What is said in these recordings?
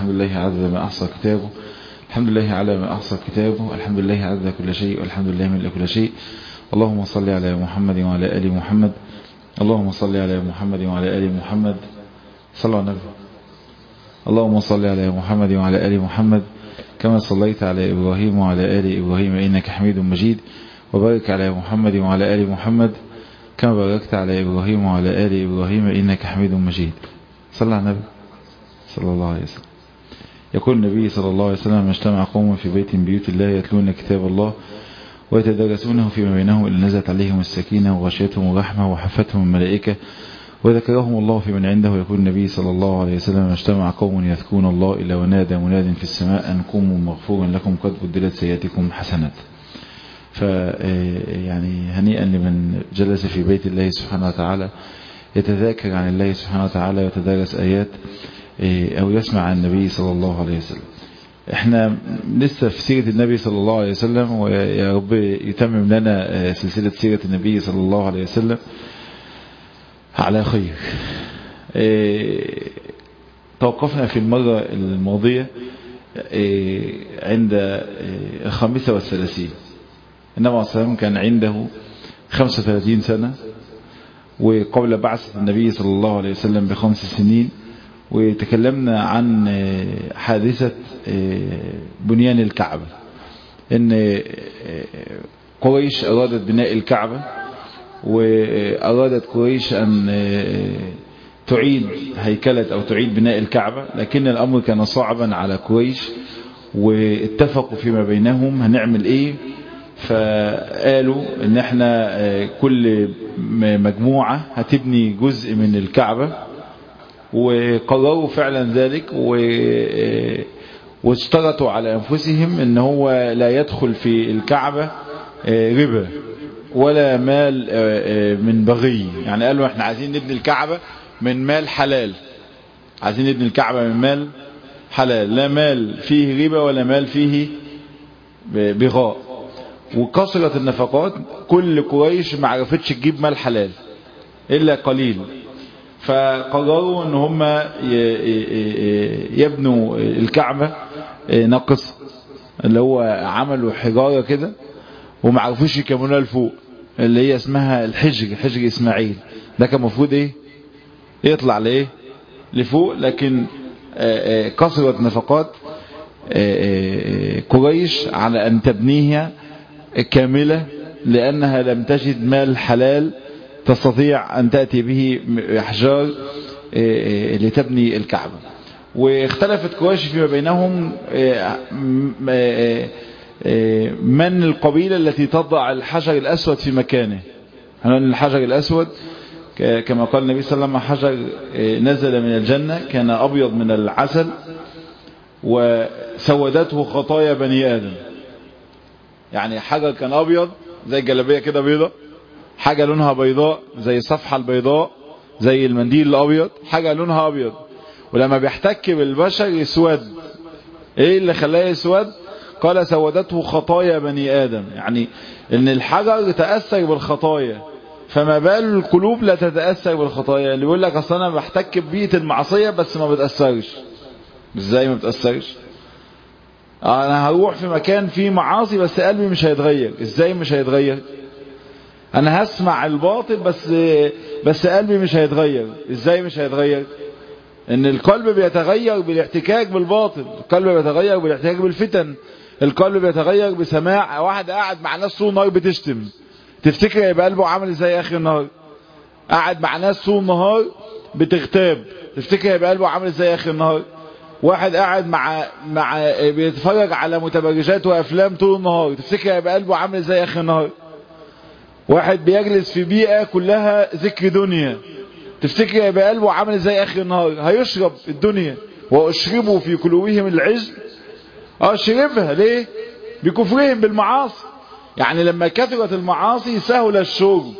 الحمد لله عدد ما أحصى كتابه الحمد لله على ما أحصى كتابه الحمد لله عدد كل شيء والحمد لله من كل شيء اللهم صل على محمد وعلى آل محمد اللهم صل على محمد وعلى آل محمد صلى على النبي اللهم صل على محمد وعلى آل محمد كما صليت على إبراهيم وعلى آل إبراهيم إنك حميد مجيد وبارك على محمد وعلى آل محمد كما باركت على إبراهيم وعلى آل إبراهيم إنك حميد مجيد صلى على النبي صلى الله عليه وسلم يقول النبي صلى الله عليه وسلم اجتمع قوم في بيت من بيوت الله يتلون كتاب الله ويتدرسونه فيما بينهم إلا نزلت عليهم السكينة وغشيتهم الرحمة وحفتهم الملائكة وذكرهم الله في من عنده يقول النبي صلى الله عليه وسلم اجتمع قوم يذكرون الله إلا ونادى مناد في السماء أن قوموا مغفورا لكم قد بدلت سيئاتكم حسنات ف يعني هنيئا لمن جلس في بيت الله سبحانه وتعالى يتذاكر عن الله سبحانه وتعالى ويتدرس آيات أو يسمع عن النبي صلى الله عليه وسلم احنا لسه في سيرة النبي صلى الله عليه وسلم ويا رب يتمم لنا سلسلة سيرة النبي صلى الله عليه وسلم على خير توقفنا في المرة الماضية عند الخامسة والثلاثين النبي عليه الصلاة كان عنده 35 سنة وقبل بعثة النبي صلى الله عليه وسلم بخمس سنين وتكلمنا عن حادثة بنيان الكعبة ان قريش ارادت بناء الكعبة وارادت قريش ان تعيد هيكلة او تعيد بناء الكعبة لكن الامر كان صعبا على قريش واتفقوا فيما بينهم هنعمل ايه فقالوا ان احنا كل مجموعة هتبني جزء من الكعبة وقرروا فعلا ذلك و واشترطوا على أنفسهم ان هو لا يدخل في الكعبة ربا ولا مال من بغي يعني قالوا احنا عايزين نبني الكعبة من مال حلال عايزين نبني الكعبة من مال حلال لا مال فيه ربا ولا مال فيه بغاء وكثرت النفقات كل قريش ما عرفتش تجيب مال حلال الا قليل فقرروا ان هم يبنوا الكعبة نقص اللي هو عملوا حجارة كده وما عرفوش يكملوها لفوق اللي هي اسمها الحجر حجر اسماعيل ده كان المفروض ايه يطلع لايه لفوق لكن كثرت نفقات قريش على ان تبنيها كاملة لانها لم تجد مال حلال تستطيع أن تأتي به أحجار لتبني الكعبة واختلفت قريش فيما بينهم من القبيلة التي تضع الحجر الأسود في مكانه هل الحجر الأسود كما قال النبي صلى الله عليه وسلم حجر نزل من الجنة كان أبيض من العسل وسودته خطايا بني آدم يعني حجر كان أبيض زي الجلابية كده بيضة حاجة لونها بيضاء زي الصفحة البيضاء زي المنديل الأبيض حاجة لونها أبيض ولما بيحتك بالبشر يسود ايه اللي خلاه يسود قال سودته خطايا بني آدم يعني ان الحجر تأثر بالخطايا فما بال القلوب لا تتأثر بالخطايا اللي بيقول لك اصل انا بحتك ببيئة المعصية بس ما بتأثرش ازاي ما بتأثرش انا هروح في مكان فيه معاصي بس قلبي مش هيتغير ازاي مش هيتغير انا هسمع الباطل بس بس قلبي مش هيتغير ازاي مش هيتغير ان القلب بيتغير بالاحتكاك بالباطل القلب بيتغير بالاحتكاك بالفتن القلب بيتغير بسماع واحد قاعد مع ناس طول النهار بتشتم تفتكر يبقى قلبه عامل ازاي اخر النهار قاعد مع ناس طول النهار بتغتاب تفتكر يبقى قلبه عامل ازاي اخر النهار واحد قاعد مع مع بيتفرج على متبرجات وافلام طول النهار تفتكر يبقى قلبه عامل ازاي اخر النهار واحد بيجلس في بيئة كلها ذكر دنيا تفتكر يبقى قلبه عامل زي اخر النهار هيشرب الدنيا واشربوا في قلوبهم العز اشربها ليه بكفرهم بالمعاصي يعني لما كثرت المعاصي سهل الشرب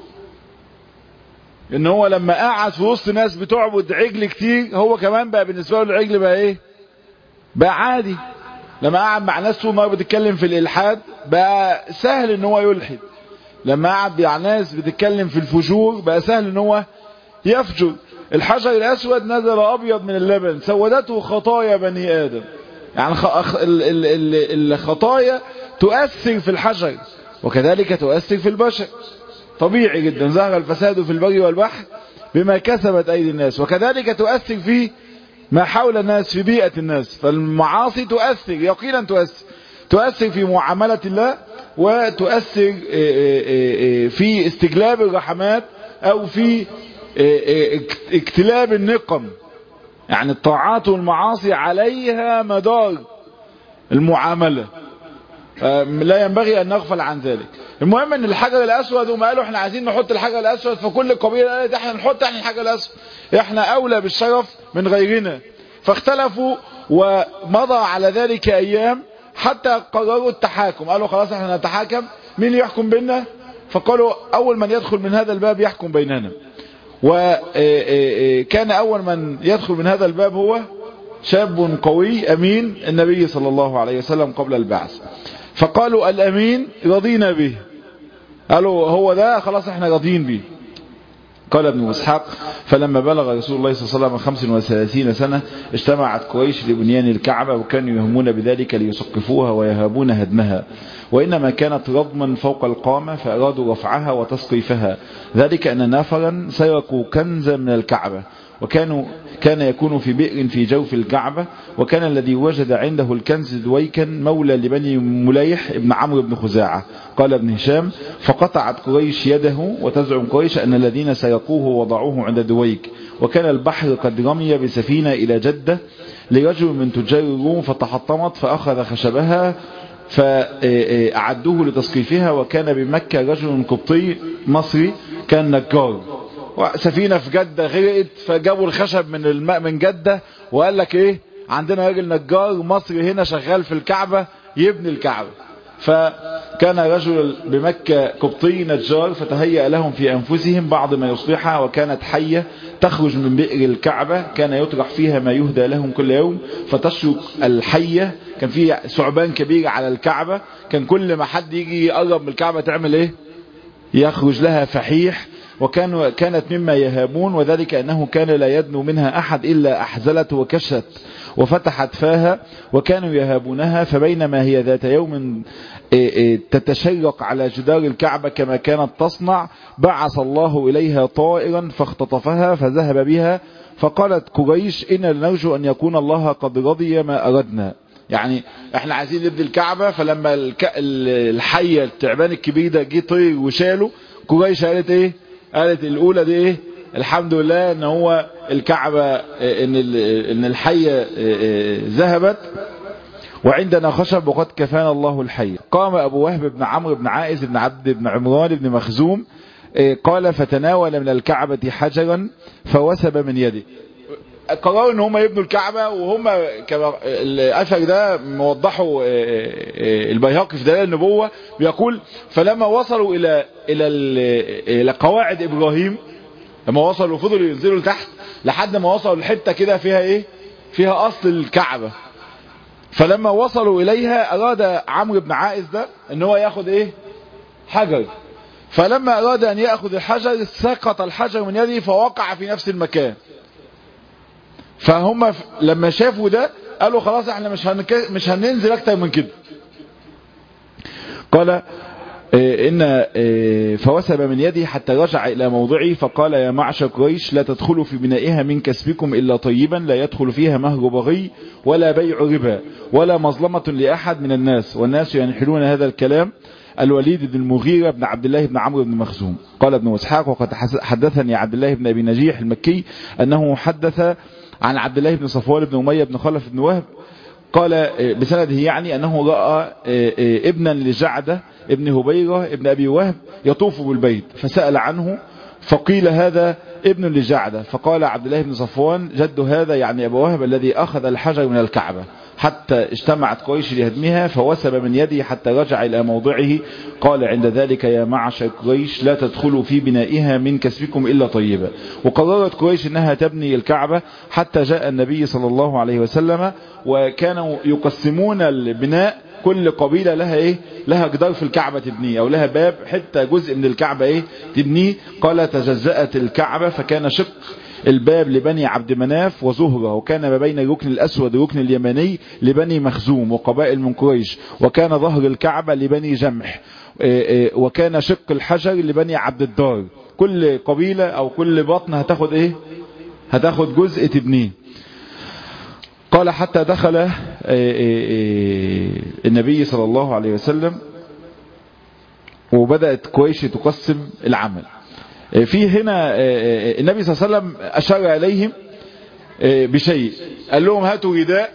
ان هو لما قعد في وسط ناس بتعبد عجل كتير هو كمان بقى بالنسبة له العجل بقى ايه بقى عادي لما قعد مع ناس طول النهار بتتكلم في الالحاد بقى سهل ان هو يلحد لما قعد مع ناس بتتكلم في الفجور بقى سهل ان هو يفجر الحجر الأسود نزل أبيض من اللبن سودته خطايا بني آدم يعني الخطايا تؤثر في الحجر وكذلك تؤثر في البشر طبيعي جدا ظهر الفساد في البر والبحر بما كسبت أيدي الناس وكذلك تؤثر في ما حول الناس في بيئة الناس فالمعاصي تؤثر يقينا تؤثر تؤثر في معاملة الله وتؤثر في استجلاب الرحمات أو في اكتلاب النقم يعني الطاعات والمعاصي عليها مدار المعاملة لا ينبغي أن نغفل عن ذلك المهم ان الحجر الاسود هم قالوا احنا عايزين نحط الحجر الاسود فكل قبيله قالت احنا نحط احنا الحجر الاسود احنا اولى بالشرف من غيرنا فاختلفوا ومضى على ذلك ايام حتى قرروا التحاكم قالوا خلاص احنا نتحاكم مين يحكم بيننا فقالوا اول من يدخل من هذا الباب يحكم بيننا وكان اول من يدخل من هذا الباب هو شاب قوي امين النبي صلى الله عليه وسلم قبل البعث فقالوا الامين رضينا به قالوا هو ده خلاص احنا راضيين به قال ابن اسحاق فلما بلغ رسول الله صلى الله عليه وسلم 35 سنة اجتمعت قريش لبنيان الكعبة وكانوا يهمون بذلك ليسقفوها ويهابون هدمها وإنما كانت رضما فوق القامة فأرادوا رفعها وتسقيفها ذلك أن نفرا سرقوا كنزا من الكعبة وكانوا كان يكون في بئر في جوف الكعبة وكان الذي وجد عنده الكنز دويكا مولى لبني مليح ابن عمرو بن خزاعة قال ابن هشام فقطعت قريش يده وتزعم قريش أن الذين سرقوه وضعوه عند دويك وكان البحر قد رمي بسفينة إلى جدة لرجل من تجار الروم فتحطمت فأخذ خشبها فأعدوه لتسقيفها وكان بمكة رجل قبطي مصري كان نجار سفينة في جدة غرقت فجابوا الخشب من الماء من جدة وقال لك ايه عندنا راجل نجار مصري هنا شغال في الكعبة يبني الكعبة فكان رجل بمكة قبطي نجار فتهيأ لهم في أنفسهم بعض ما يصلحها وكانت حية تخرج من بئر الكعبة كان يطرح فيها ما يهدى لهم كل يوم فتشرق الحية كان في ثعبان كبير على الكعبة كان كل ما حد يجي يقرب من الكعبة تعمل ايه يخرج لها فحيح وكانوا كانت مما يهابون وذلك أنه كان لا يدنو منها أحد إلا أحزلت وكشت وفتحت فاها وكانوا يهابونها فبينما هي ذات يوم تتشرق على جدار الكعبة كما كانت تصنع بعث الله إليها طائرا فاختطفها فذهب بها فقالت قريش إن نرجو أن يكون الله قد رضي ما أردنا يعني احنا عايزين نبني الكعبة فلما الك... الحية التعبان الكبير ده جه طير وشاله قريش قالت ايه قالت الاولى دي ايه الحمد لله ان هو الكعبة ان ان الحية ذهبت وعندنا خشب وقد كفانا الله الحي قام ابو وهب بن عمرو بن عائز بن عبد بن عمران بن مخزوم قال فتناول من الكعبة حجرا فوسب من يده قرروا ان هم يبنوا الكعبة وهم الاثر ده موضحوا البيهقي في دلائل النبوة بيقول فلما وصلوا الى الى الى قواعد ابراهيم لما وصلوا فضلوا ينزلوا لتحت لحد ما وصلوا لحته كده فيها ايه فيها اصل الكعبة فلما وصلوا اليها اراد عمرو بن عائز ده ان هو ياخد ايه حجر فلما اراد ان ياخذ الحجر سقط الحجر من يده فوقع في نفس المكان فهم لما شافوا ده قالوا خلاص احنا مش هنك... مش هننزل اكتر من كده قال إن فوسب من يدي حتى رجع إلى موضعه فقال يا معشر قريش لا تدخلوا في بنائها من كسبكم إلا طيبا لا يدخل فيها مهر بغي ولا بيع ربا ولا مظلمة لأحد من الناس والناس ينحلون هذا الكلام الوليد بن المغيرة بن عبد الله بن عمرو بن مخزوم قال ابن اسحاق وقد حدثني عبد الله بن أبي نجيح المكي أنه حدث عن عبد الله بن صفوان بن أمية بن خلف بن وهب قال بسنده يعني أنه رأى ابنا لجعدة ابن هبيرة ابن أبي وهب يطوف بالبيت فسأل عنه فقيل هذا ابن لجعدة فقال عبد الله بن صفوان جد هذا يعني أبو وهب الذي أخذ الحجر من الكعبة حتى اجتمعت قريش لهدمها فوسب من يده حتى رجع إلى موضعه قال عند ذلك يا معشر قريش لا تدخلوا في بنائها من كسبكم إلا طيبا وقررت قريش أنها تبني الكعبة حتى جاء النبي صلى الله عليه وسلم وكانوا يقسمون البناء كل قبيلة لها ايه لها جدار في الكعبة تبنيه او لها باب حتى جزء من الكعبة ايه تبنيه قال تجزأت الكعبة فكان شق الباب لبني عبد مناف وزهرة وكان ما بين الركن الأسود والركن اليماني لبني مخزوم وقبائل من قريش وكان ظهر الكعبة لبني جمح وكان شق الحجر لبني عبد الدار كل قبيلة أو كل بطن هتاخد إيه هتاخد جزء تبنيه قال حتى دخل النبي صلى الله عليه وسلم وبدأت قريش تقسم العمل في هنا النبي صلى الله عليه وسلم أشار إليهم بشيء قال لهم هاتوا رداء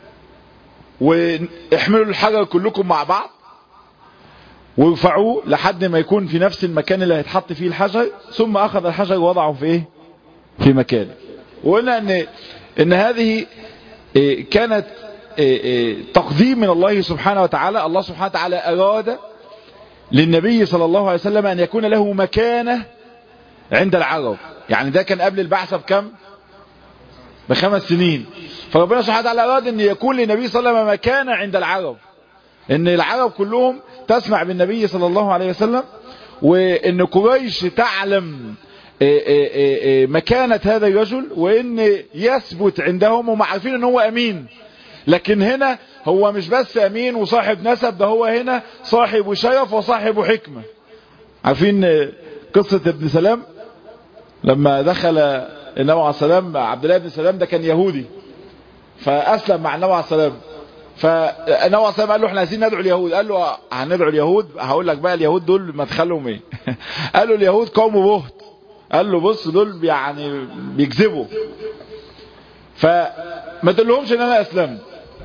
واحملوا الحجر كلكم مع بعض وارفعوه لحد ما يكون في نفس المكان اللي هيتحط فيه الحجر ثم أخذ الحجر ووضعه في إيه في مكانه وقلنا أن, إن هذه كانت تقديم من الله سبحانه وتعالى الله سبحانه وتعالى أراد للنبي صلى الله عليه وسلم أن يكون له مكانة عند العرب يعني ده كان قبل البعثة بكم بخمس سنين فربنا سبحانه وتعالى أراد أن يكون للنبي صلى الله عليه وسلم مكانة عند العرب أن العرب كلهم تسمع بالنبي صلى الله عليه وسلم وأن قريش تعلم مكانة هذا الرجل وأن يثبت عندهم هم عارفين أنه هو أمين لكن هنا هو مش بس أمين وصاحب نسب ده هو هنا صاحب شرف وصاحب حكمة عارفين قصة ابن سلام لما دخل النبي عليه السلام عبد الله بن سلام ده كان يهودي فأسلم مع النبي عليه السلام فالنبي عليه السلام قال له احنا عايزين ندعو اليهود قال له هندعو اليهود هقول لك بقى اليهود دول مدخلهم ايه قال له اليهود قوم بهت قال له بص دول يعني بيكذبوا فما تقولهمش ان انا اسلمت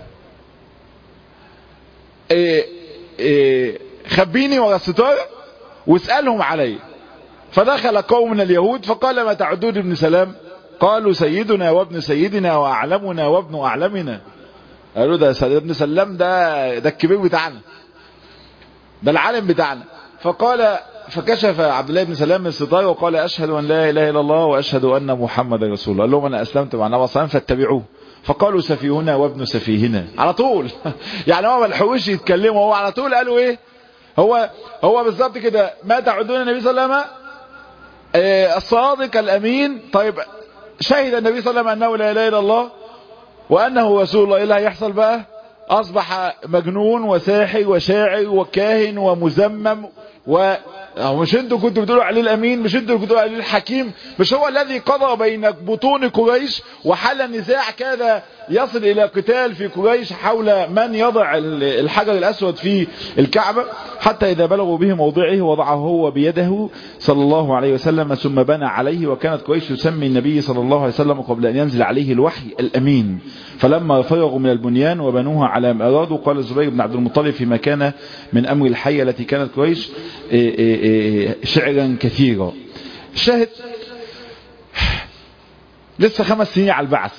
إيه إيه خبيني ورا الستاره واسالهم علي فدخل قوم من اليهود فقال ما تعدون ابن سلام قالوا سيدنا وابن سيدنا واعلمنا وابن اعلمنا قالوا ده ابن سلام ده ده الكبير بتاعنا ده العالم بتاعنا فقال فكشف عبد الله بن سلام من الستار وقال اشهد ان لا اله الا الله واشهد ان محمد رسول الله قال لهم انا اسلمت مع النبي صلى الله عليه وسلم فاتبعوه فقالوا سفيهنا وابن سفيهنا على طول يعني هو ما لحقوش يتكلموا هو على طول قالوا ايه هو هو بالظبط كده ما تعدون النبي صلى الله عليه وسلم إيه الصادق الامين طيب شهد النبي صلى الله عليه وسلم انه لا اله الا الله وانه رسول الله ايه اللي هيحصل بقى اصبح مجنون وساحر وشاعر وكاهن ومزمم و مش انتوا كنتوا بتقولوا عليه الامين مش انتوا كنتوا بتقولوا عليه الحكيم مش هو الذي قضى بين بطون قريش وحل نزاع كاد يصل الى قتال في قريش حول من يضع الحجر الاسود في الكعبة حتى اذا بلغوا به موضعه وضعه هو بيده صلى الله عليه وسلم ثم بنى عليه وكانت قريش تسمي النبي صلى الله عليه وسلم قبل ان ينزل عليه الوحي الامين فلما فرغوا من البنيان وبنوها على ما ارادوا قال الزبير بن عبد المطلب فيما كان من امر الحية التي كانت قريش شعرا كثيرا الشاهد لسه خمس سنين على البعث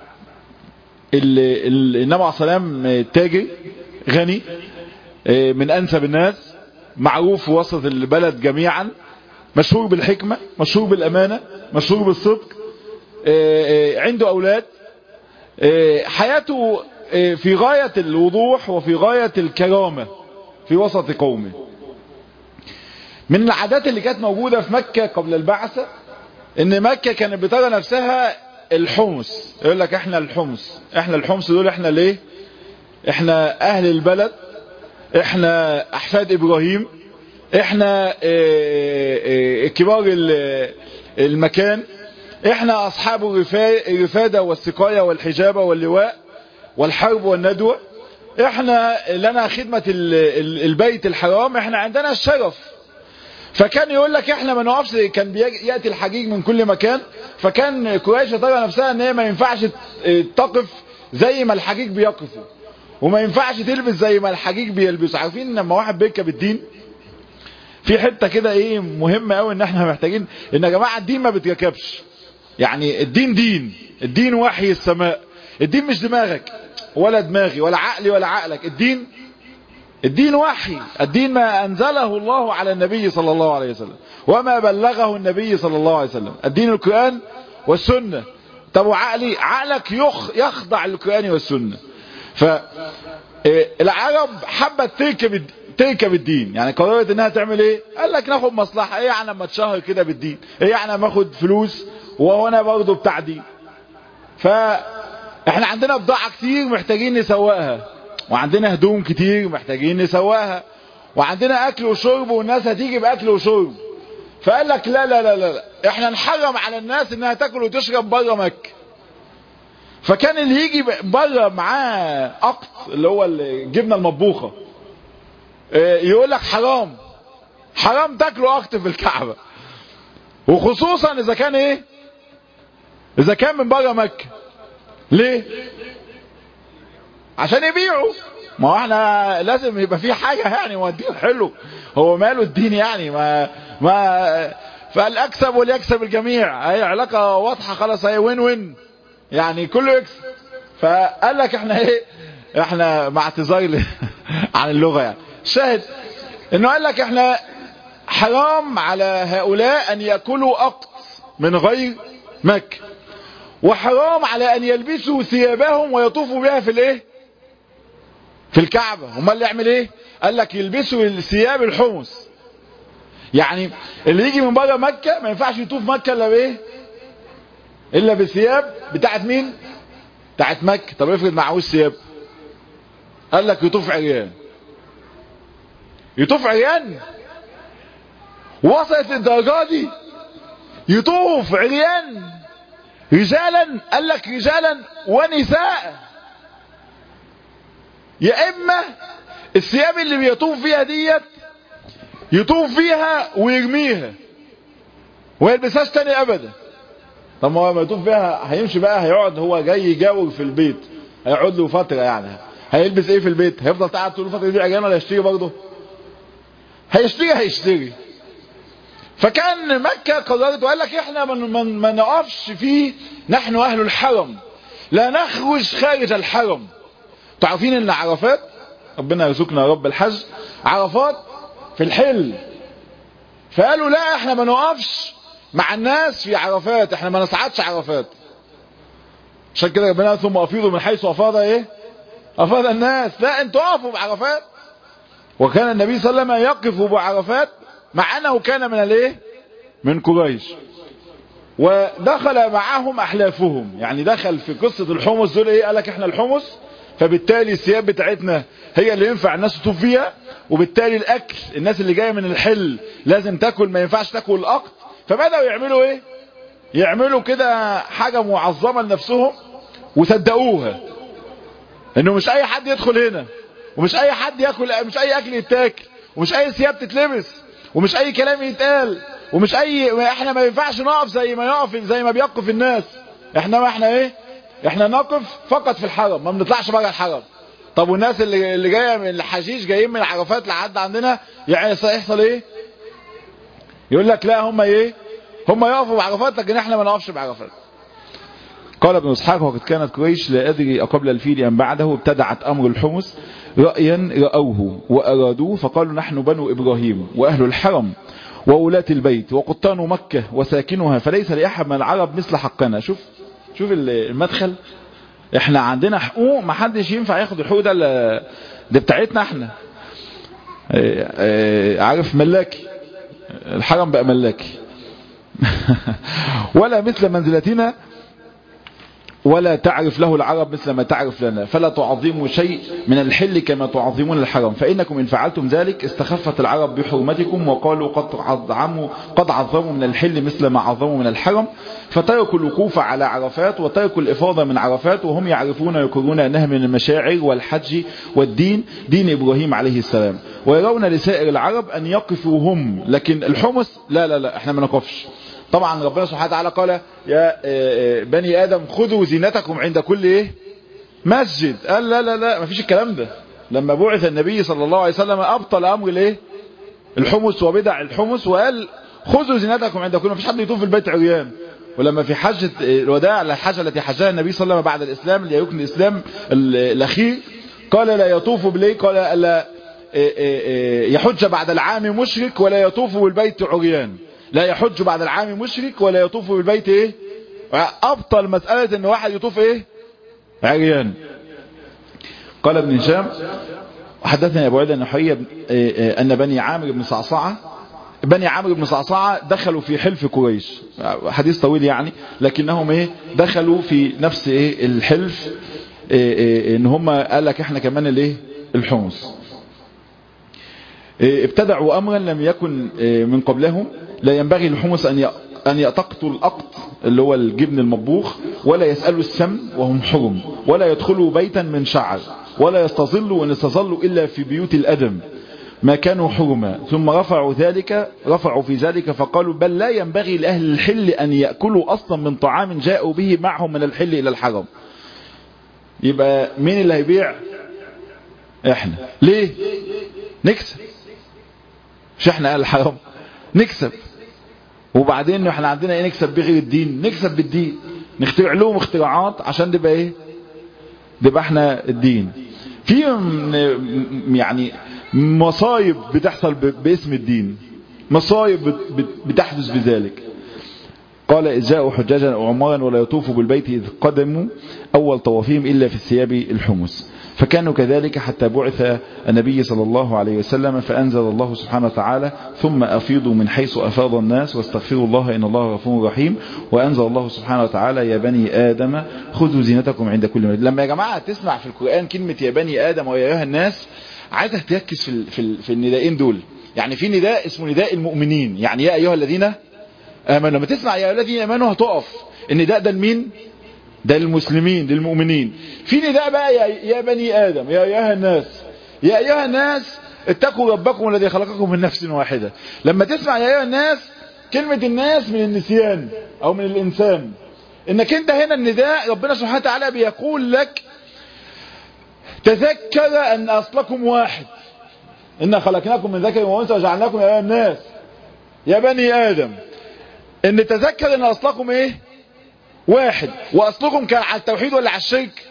النبي عليه السلام تاجر غني من انسب الناس معروف في وسط البلد جميعا مشهور بالحكمة مشهور بالامانة مشهور بالصدق عنده اولاد حياته في غاية الوضوح وفي غاية الكرامة في وسط قومه من العادات اللي كانت موجودة في مكة قبل البعثة ان مكة كانت بترى نفسها الحمص يقول لك احنا الحمص احنا الحمص دول احنا ليه احنا اهل البلد احنا احفاد ابراهيم احنا كبار المكان احنا اصحاب الرفادة والسقاية والحجابة واللواء والحرب والندوة احنا لنا خدمة البيت الحرام احنا عندنا الشرف فكان يقول لك احنا ما نقفش كان ياتي الحجيج من كل مكان فكان قريش ترى نفسها ان هي ما ينفعش تقف زي ما الحجيج بيقفوا وما ينفعش تلبس زي ما الحجيج بيلبسوا عارفين لما واحد بيركب الدين في حته كده ايه مهمه قوي ان احنا محتاجين ان يا جماعه الدين ما بيتركبش يعني الدين دين الدين وحي السماء الدين مش دماغك ولا دماغي ولا عقلي ولا عقلك الدين الدين وحي الدين ما أنزله الله على النبي صلى الله عليه وسلم وما بلغه النبي صلى الله عليه وسلم الدين القرآن والسنة طب وعقلي عقلك يخ يخضع للقرآن والسنة فالعرب حبت تركب تركب الدين يعني قررت انها تعمل ايه قال لك ناخد مصلحة ايه يعني لما تشهر كده بالدين ايه يعني لما اخد فلوس وهنا برضه بتاع دي فاحنا عندنا بضاعة كتير محتاجين نسوقها وعندنا هدوم كتير محتاجين نسوقها وعندنا اكل وشرب والناس هتيجي باكل وشرب فقال لك لا لا لا لا احنا نحرم على الناس انها تاكل وتشرب بره مكه فكان اللي يجي بره معاه قط اللي هو الجبنه المطبوخه يقول لك حرام حرام تاكلوا قط في الكعبه وخصوصا اذا كان ايه اذا كان من بره مكه ليه عشان يبيعوا ما هو احنا لازم يبقى في حاجه يعني ما الدين حلو هو ماله الدين يعني ما ما فالاكسب وليكسب الجميع هي علاقه واضحه خلاص هي وين وين يعني كله يكسب فقال لك احنا ايه احنا مع اعتذار عن اللغه يعني شاهد انه قال لك احنا حرام على هؤلاء ان ياكلوا اقط من غير مكه وحرام على ان يلبسوا ثيابهم ويطوفوا بها في الايه في الكعبة امال اللي يعمل ايه قال لك يلبسوا الثياب الحمص يعني اللي يجي من بره مكة ما ينفعش يطوف مكة الا بايه الا بالثياب بتاعت مين بتاعت مكة طب افرض معهوش ثياب قال لك يطوف عريان يطوف عريان وصلت الدرجة دي يطوف عريان رجالا قال لك رجالا ونساء يا اما الثياب اللي بيطوف فيها ديت يطوف فيها ويرميها ويلبسهاش تاني ابدا طب ما هو ما يطوف فيها هيمشي بقى هيقعد هو جاي يجاور في البيت هيقعد له فتره يعني هيلبس ايه في البيت هيفضل قاعد طول الفتره دي عجان ولا يشتري برضه هيشتري هيشتري فكان مكة قررت وقال لك احنا ما من ما نقفش فيه نحن اهل الحرم لا نخرج خارج الحرم تعرفين ان عرفات ربنا يرزقنا رب الحج عرفات في الحل فقالوا لا احنا ما نقفش مع الناس في عرفات احنا ما نصعدش عرفات عشان كده ربنا ثم افيضوا من حيث افاض ايه افاض الناس لا انتوا اقفوا بعرفات وكان النبي صلى الله عليه وسلم يقف بعرفات مع انه كان من الايه من قريش ودخل معهم احلافهم يعني دخل في قصة الحمص دول ايه قالك احنا الحمص فبالتالي الثياب بتاعتنا هي اللي ينفع الناس تطوف فيها وبالتالي الاكل الناس اللي جايه من الحل لازم تاكل ما ينفعش تاكل الاقط فبداوا يعملوا ايه يعملوا كده حاجه معظمه لنفسهم وصدقوها انه مش اي حد يدخل هنا ومش اي حد ياكل مش اي اكل يتاكل ومش اي ثياب تتلبس ومش اي كلام يتقال ومش اي احنا ما ينفعش نقف زي ما يقف زي ما بيقف الناس احنا ما احنا ايه احنا نقف فقط في الحرم ما بنطلعش بره الحرم طب والناس اللي اللي جايه من الحشيش جايين من عرفات لحد عندنا يعني يحصل ايه يقول لك لا هم ايه هم يقفوا بعرفات لكن احنا ما نقفش بعرفات قال ابن اسحاق وقد كانت قريش لا ادري اقبل الفيل ام بعده ابتدعت امر الحمص رايا راوه وارادوه فقالوا نحن بنو ابراهيم واهل الحرم وولاة البيت وقطان مكة وساكنها فليس لأحد من العرب مثل حقنا شوف شوف المدخل احنا عندنا حقوق ما حدش ينفع ياخد الحقوق ده دي بتاعتنا احنا اه اه عارف ملاكي الحرم بقى ملاكي ولا مثل منزلتنا ولا تعرف له العرب مثل ما تعرف لنا فلا تعظموا شيء من الحل كما تعظمون الحرم فإنكم إن فعلتم ذلك استخفت العرب بحرمتكم وقالوا قد عظموا, قد عظموا من الحل مثل ما عظموا من الحرم فتركوا الوقوف على عرفات وتركوا الإفاضة من عرفات وهم يعرفون ويقرون أنها من المشاعر والحج والدين دين إبراهيم عليه السلام ويرون لسائر العرب أن يقفوا هم لكن الحمص لا لا لا احنا ما نقفش طبعا ربنا سبحانه وتعالى قال يا بني آدم خذوا زينتكم عند كل ايه مسجد قال لا لا لا ما فيش الكلام ده لما بعث النبي صلى الله عليه وسلم أبطل أمر الايه الحمص وبدع الحمص وقال خذوا زينتكم عند كل ما فيش حد يطوف في البيت عريان ولما في حجة الوداع الحجة التي حجها النبي صلى الله عليه وسلم بعد الإسلام اللي يكون الإسلام الأخير قال لا يطوف بالليل قال لا يحج بعد العام مشرك ولا يطوف بالبيت عريان لا يحج بعد العام مشرك ولا يطوف بالبيت ايه ابطل مسألة ان واحد يطوف ايه عريان قال ابن هشام حدثني ابو عيد النحوية ان بني عامر بن صعصعة بني عمرو بن صعصعة دخلوا في حلف قريش حديث طويل يعني لكنهم ايه دخلوا في نفس ايه الحلف إيه إيه ان هم قال لك احنا كمان الايه الحمص إيه ابتدعوا امرا لم يكن من قبلهم لا ينبغي للحمص ان ان يقتقطوا الأقط اللي هو الجبن المطبوخ ولا يسألوا السم وهم حرم ولا يدخلوا بيتا من شعر ولا يستظلوا وان استظلوا إلا في بيوت الأدم ما كانوا حرما ثم رفعوا ذلك رفعوا في ذلك فقالوا بل لا ينبغي لأهل الحل أن يأكلوا أصلا من طعام جاءوا به معهم من الحل إلى الحرم يبقى مين اللي هيبيع احنا ليه نكسب مش احنا اهل الحرم نكسب وبعدين احنا عندنا ايه نكسب بغير الدين نكسب بالدين نخترع لهم اختراعات عشان تبقى ايه تبقى احنا الدين في يعني مصايب بتحصل باسم الدين مصايب بتحدث بذلك قال إذ جاءوا حجاجا وعمارا ولا يطوفوا بالبيت إذ قدموا أول طوافهم إلا في الثياب الحمس فكانوا كذلك حتى بعث النبي صلى الله عليه وسلم فأنزل الله سبحانه وتعالى ثم أفيضوا من حيث أفاض الناس واستغفروا الله إن الله غفور رحيم وأنزل الله سبحانه وتعالى يا بني آدم خذوا زينتكم عند كل مجد لما يا جماعة تسمع في القرآن كلمة يا بني آدم ويا أيها الناس عايزك تركز في, في, في الندائين دول يعني في نداء اسمه نداء المؤمنين يعني يا أيها الذين آمنوا لما تسمع يا الذين آمنوا هتقف النداء ده لمين ده للمسلمين للمؤمنين في نداء بقى يا, يا بني آدم يا أيها الناس يا أيها الناس اتقوا ربكم الذي خلقكم من نفس واحدة لما تسمع يا أيها الناس كلمة الناس من النسيان أو من الإنسان إنك أنت هنا النداء ربنا سبحانه وتعالى بيقول لك تذكر أن أصلكم واحد إن خلقناكم من ذكر وأنثى وجعلناكم يا أيها الناس يا بني آدم ان تذكر ان اصلكم ايه واحد واصلكم كان على التوحيد ولا على الشرك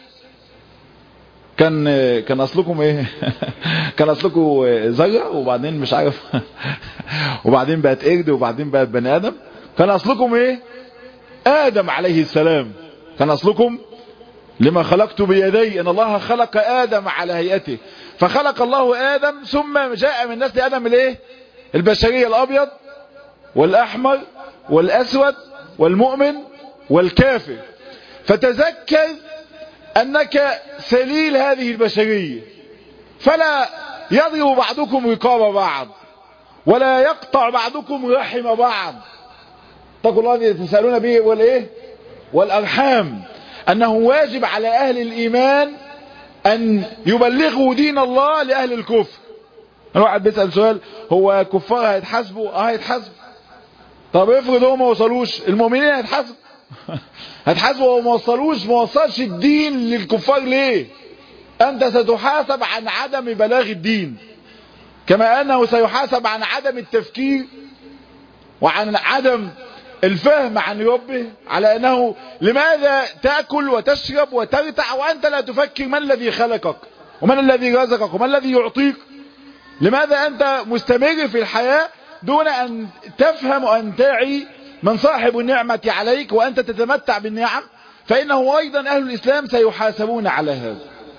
كان كان اصلكم ايه كان اصلكم ذره وبعدين مش عارف وبعدين بقت قرد وبعدين بقت بني ادم كان اصلكم ايه ادم عليه السلام كان اصلكم لما خلقت بيدي ان الله خلق ادم على هيئته فخلق الله ادم ثم جاء من نسل ادم الايه البشريه الابيض والاحمر والأسود والمؤمن والكافر فتذكر أنك سليل هذه البشرية فلا يضرب بعضكم رقاب بعض ولا يقطع بعضكم رحم بعض اتقوا الله الذي تسألون به والإيه والأرحام أنه واجب على أهل الإيمان أن يبلغوا دين الله لأهل الكفر الواحد بيسأل سؤال هو كفار هيتحاسبوا اه هيتحاسبوا طب افرض هو ما وصلوش المؤمنين هيتحاسبوا هتحاسبوا وما وصلوش ما وصلش الدين للكفار ليه انت ستحاسب عن عدم بلاغ الدين كما انه سيحاسب عن عدم التفكير وعن عدم الفهم عن ربه على انه لماذا تأكل وتشرب وترتع وانت لا تفكر من الذي خلقك ومن الذي رزقك ومن الذي يعطيك لماذا انت مستمر في الحياة دون ان تفهم وان تعي من صاحب النعمة عليك وانت تتمتع بالنعم فانه ايضا اهل الاسلام سيحاسبون على هذا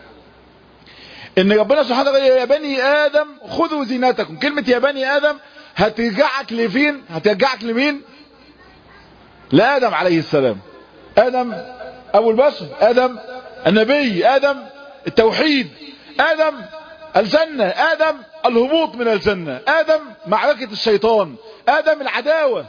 ان ربنا سبحانه وتعالى يا بني ادم خذوا زينتكم كلمة يا بني ادم هترجعك لفين هترجعك لمين لآدم عليه السلام آدم أبو البشر آدم النبي آدم التوحيد آدم الجنة آدم الهبوط من الجنة آدم معركة الشيطان آدم العداوة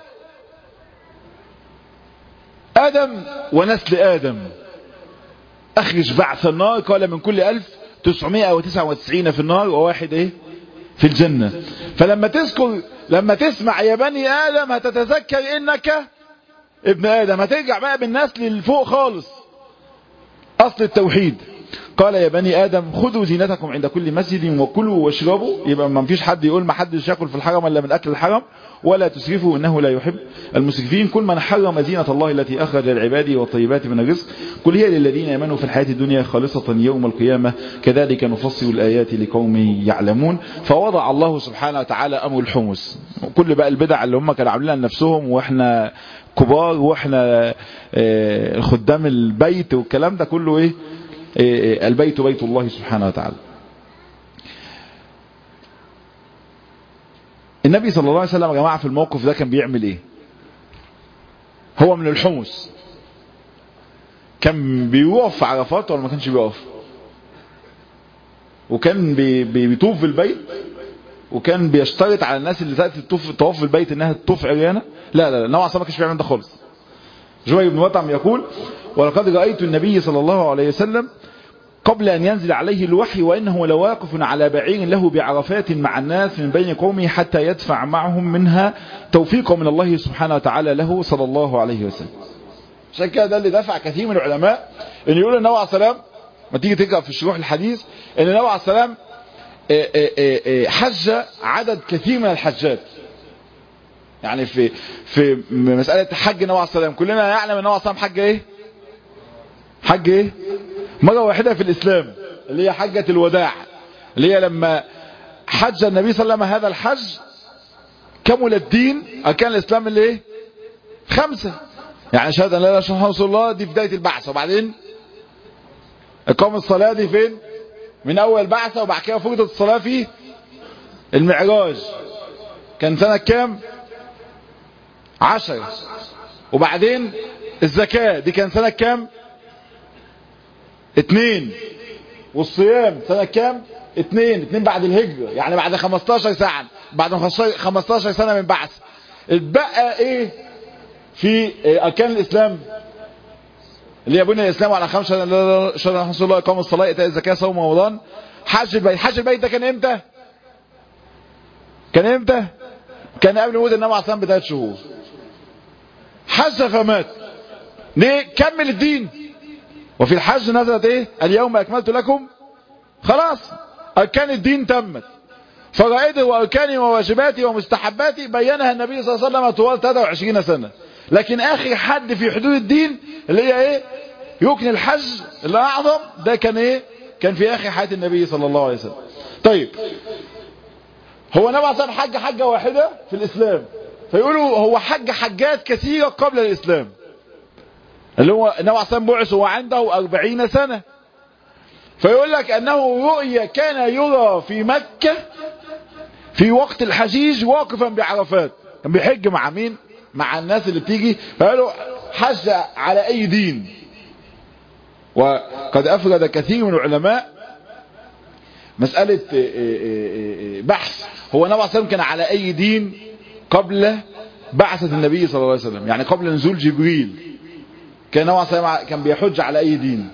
آدم ونسل آدم أخرج بعث النار قال من كل ألف تسعمائة وتسعة وتسعين في النار وواحد إيه في الجنة فلما تذكر لما تسمع يا بني آدم هتتذكر إنك ابن آدم هترجع بقى بالناس للفوق خالص أصل التوحيد قال يا بني آدم خذوا زينتكم عند كل مسجد وكلوا واشربوا يبقى ما فيش حد يقول ما حدش ياكل في الحرم الا من أكل الحرم ولا تسرفوا إنه لا يحب المسرفين كل من حرم زينة الله التي أخرج للعباد والطيبات من الرزق كل هي للذين يمنوا في الحياة الدنيا خالصة يوم القيامة كذلك نفصل الآيات لقوم يعلمون فوضع الله سبحانه وتعالى أمر الحمس كل بقى البدع اللي هم كانوا عاملينها لنفسهم واحنا كبار واحنا خدام البيت والكلام ده كله ايه البيت بيت الله سبحانه وتعالى النبي صلى الله عليه وسلم يا جماعة في الموقف ده كان بيعمل ايه هو من الحمص كان بيوقف في عرفات ولا ما كانش بيقف وكان بي بي بيطوف في البيت وكان بيشترط على الناس اللي تأتي تطوف طواف في البيت انها تطوف عريانه لا لا لا نوع ما كانش بيعمل ده خالص جوي بن مطعم يقول ولقد رأيت النبي صلى الله عليه وسلم قبل أن ينزل عليه الوحي وإنه لواقف على بعير له بعرفات مع الناس من بين قومه حتى يدفع معهم منها توفيقا من الله سبحانه وتعالى له صلى الله عليه وسلم عشان كده ده اللي دفع كثير من العلماء ان يقول النبي عليه السلام ما تيجي تقرا في شروح الحديث ان النبي عليه السلام حج عدد كثير من الحجات يعني في في مسألة حج النبي عليه السلام كلنا يعلم ان النبي عليه السلام حج ايه حج ايه مرة واحدة في الاسلام اللي هي حجة الوداع اللي هي لما حج النبي صلى الله عليه وسلم هذا الحج كمل الدين اركان الاسلام اللي ايه خمسة يعني شهادة ان لا اله الا الله رسول الله دي بداية البعثة وبعدين اقام الصلاة دي فين من اول البعثة وبعد كده فرضت الصلاة في المعراج كان سنة كام عشر وبعدين الزكاة دي كان سنة كام اتنين والصيام سنة كام اتنين اتنين بعد الهجرة يعني بعد 15 سنة بعد 15 سنة من بعث اتبقى ايه في اركان الاسلام اللي يبني الاسلام على خمس شهر رسول الله اقام الصلاه ايتاء الزكاه صوم رمضان حج البيت حج البيت ده كان امتى كان امتى كان قبل موت النبي عليه الصلاه بثلاث شهور حج فمات ليه كمل الدين وفي الحج نزلت ايه اليوم اكملت لكم خلاص اركان الدين تمت فرائده واركانه وواجباته ومستحباته بينها النبي صلى الله عليه وسلم طوال 23 سنه لكن اخر حد في حدود الدين اللي هي ايه يكن الحج الاعظم ده كان ايه كان في اخر حياة النبي صلى الله عليه وسلم طيب هو نبع صلى حج حجة واحدة في الاسلام فيقولوا هو حج حجات كثيرة قبل الاسلام اللي هو النبي صلى الله بعث وعنده أربعين سنة فيقول لك أنه رؤية كان يرى في مكة في وقت الحجيج واقفا بعرفات كان بيحج مع مين مع الناس اللي بتيجي فقالوا حج على أي دين وقد أفرد كثير من العلماء مسألة بحث هو النبي صلى الله عليه وسلم كان على أي دين قبل بعثة النبي صلى الله عليه وسلم يعني قبل نزول جبريل كان النبي صلى الله عليه وسلم كان بيحج على أي دين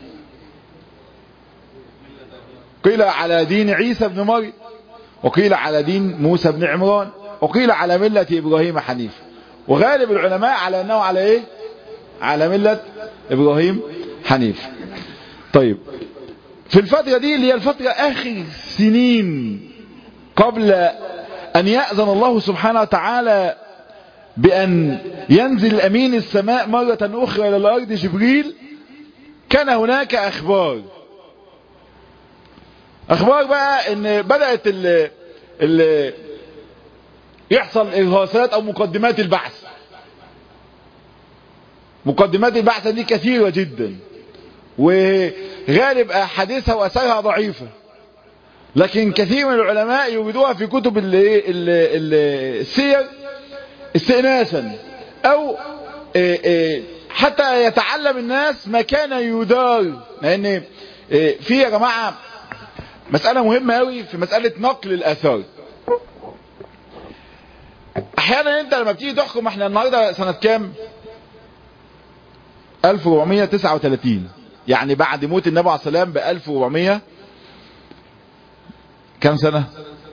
قيل على دين عيسى بن مريم وقيل على دين موسى بن عمران وقيل على ملة إبراهيم حنيف وغالب العلماء على أنه على إيه على ملة إبراهيم حنيف طيب في الفترة دي اللي هي الفترة آخر سنين قبل أن يأذن الله سبحانه وتعالى بأن ينزل أمين السماء مرة أخرى إلى الأرض جبريل كان هناك أخبار أخبار بقى أن بدأت ال ال يحصل إرهاصات أو مقدمات البعث مقدمات البعث دي كثيرة جدا وغالب أحاديثها وأثارها ضعيفة لكن كثير من العلماء يوجدوها في كتب ال ال ال السير استئناسا أو حتى يتعلم الناس ما كان يدار لأن في يا جماعة مسألة مهمة قوي في مسألة نقل الآثار أحيانا أنت لما بتيجي تحكم احنا النهاردة سنة كام 1439 يعني بعد موت النبي عليه السلام ب 1400 كم سنة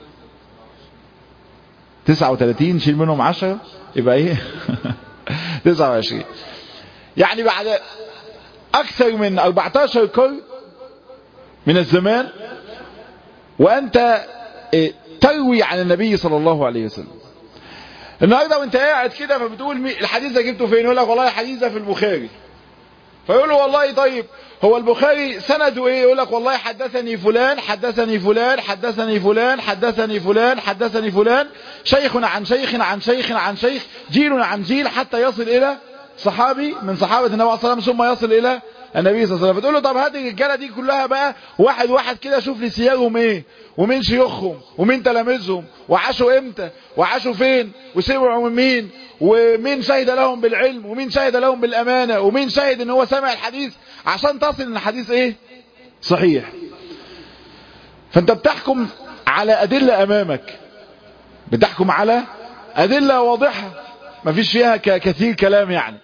39 شيل منهم 10 يبقى ايه 29 يعني بعد اكثر من 14 قرن من الزمان وانت تروي عن النبي صلى الله عليه وسلم النهارده وانت قاعد كده فبتقول الحديث ده جبته فين يقول لك والله الحديث ده في البخاري فيقول له والله طيب هو البخاري سنده ايه يقول لك والله حدثني فلان حدثني فلان حدثني فلان حدثني فلان حدثني فلان شيخ عن شيخ عن شيخ عن شيخ جيل عن جيل حتى يصل الى صحابي من صحابة النبي صلى الله عليه وسلم ثم يصل الى النبي صلى الله عليه وسلم فتقول له طب هات الرجاله دي كلها بقى واحد واحد كده شوف لي سياجهم ايه ومين شيوخهم ومين تلاميذهم وعاشوا امتى وعاشوا فين وسمعوا من مين ومين شهد لهم بالعلم ومين شهد لهم بالامانه ومين شهد ان هو سمع الحديث عشان تصل ان الحديث ايه صحيح فانت بتحكم على ادله امامك بتحكم على ادله واضحه مفيش فيها كثير كلام يعني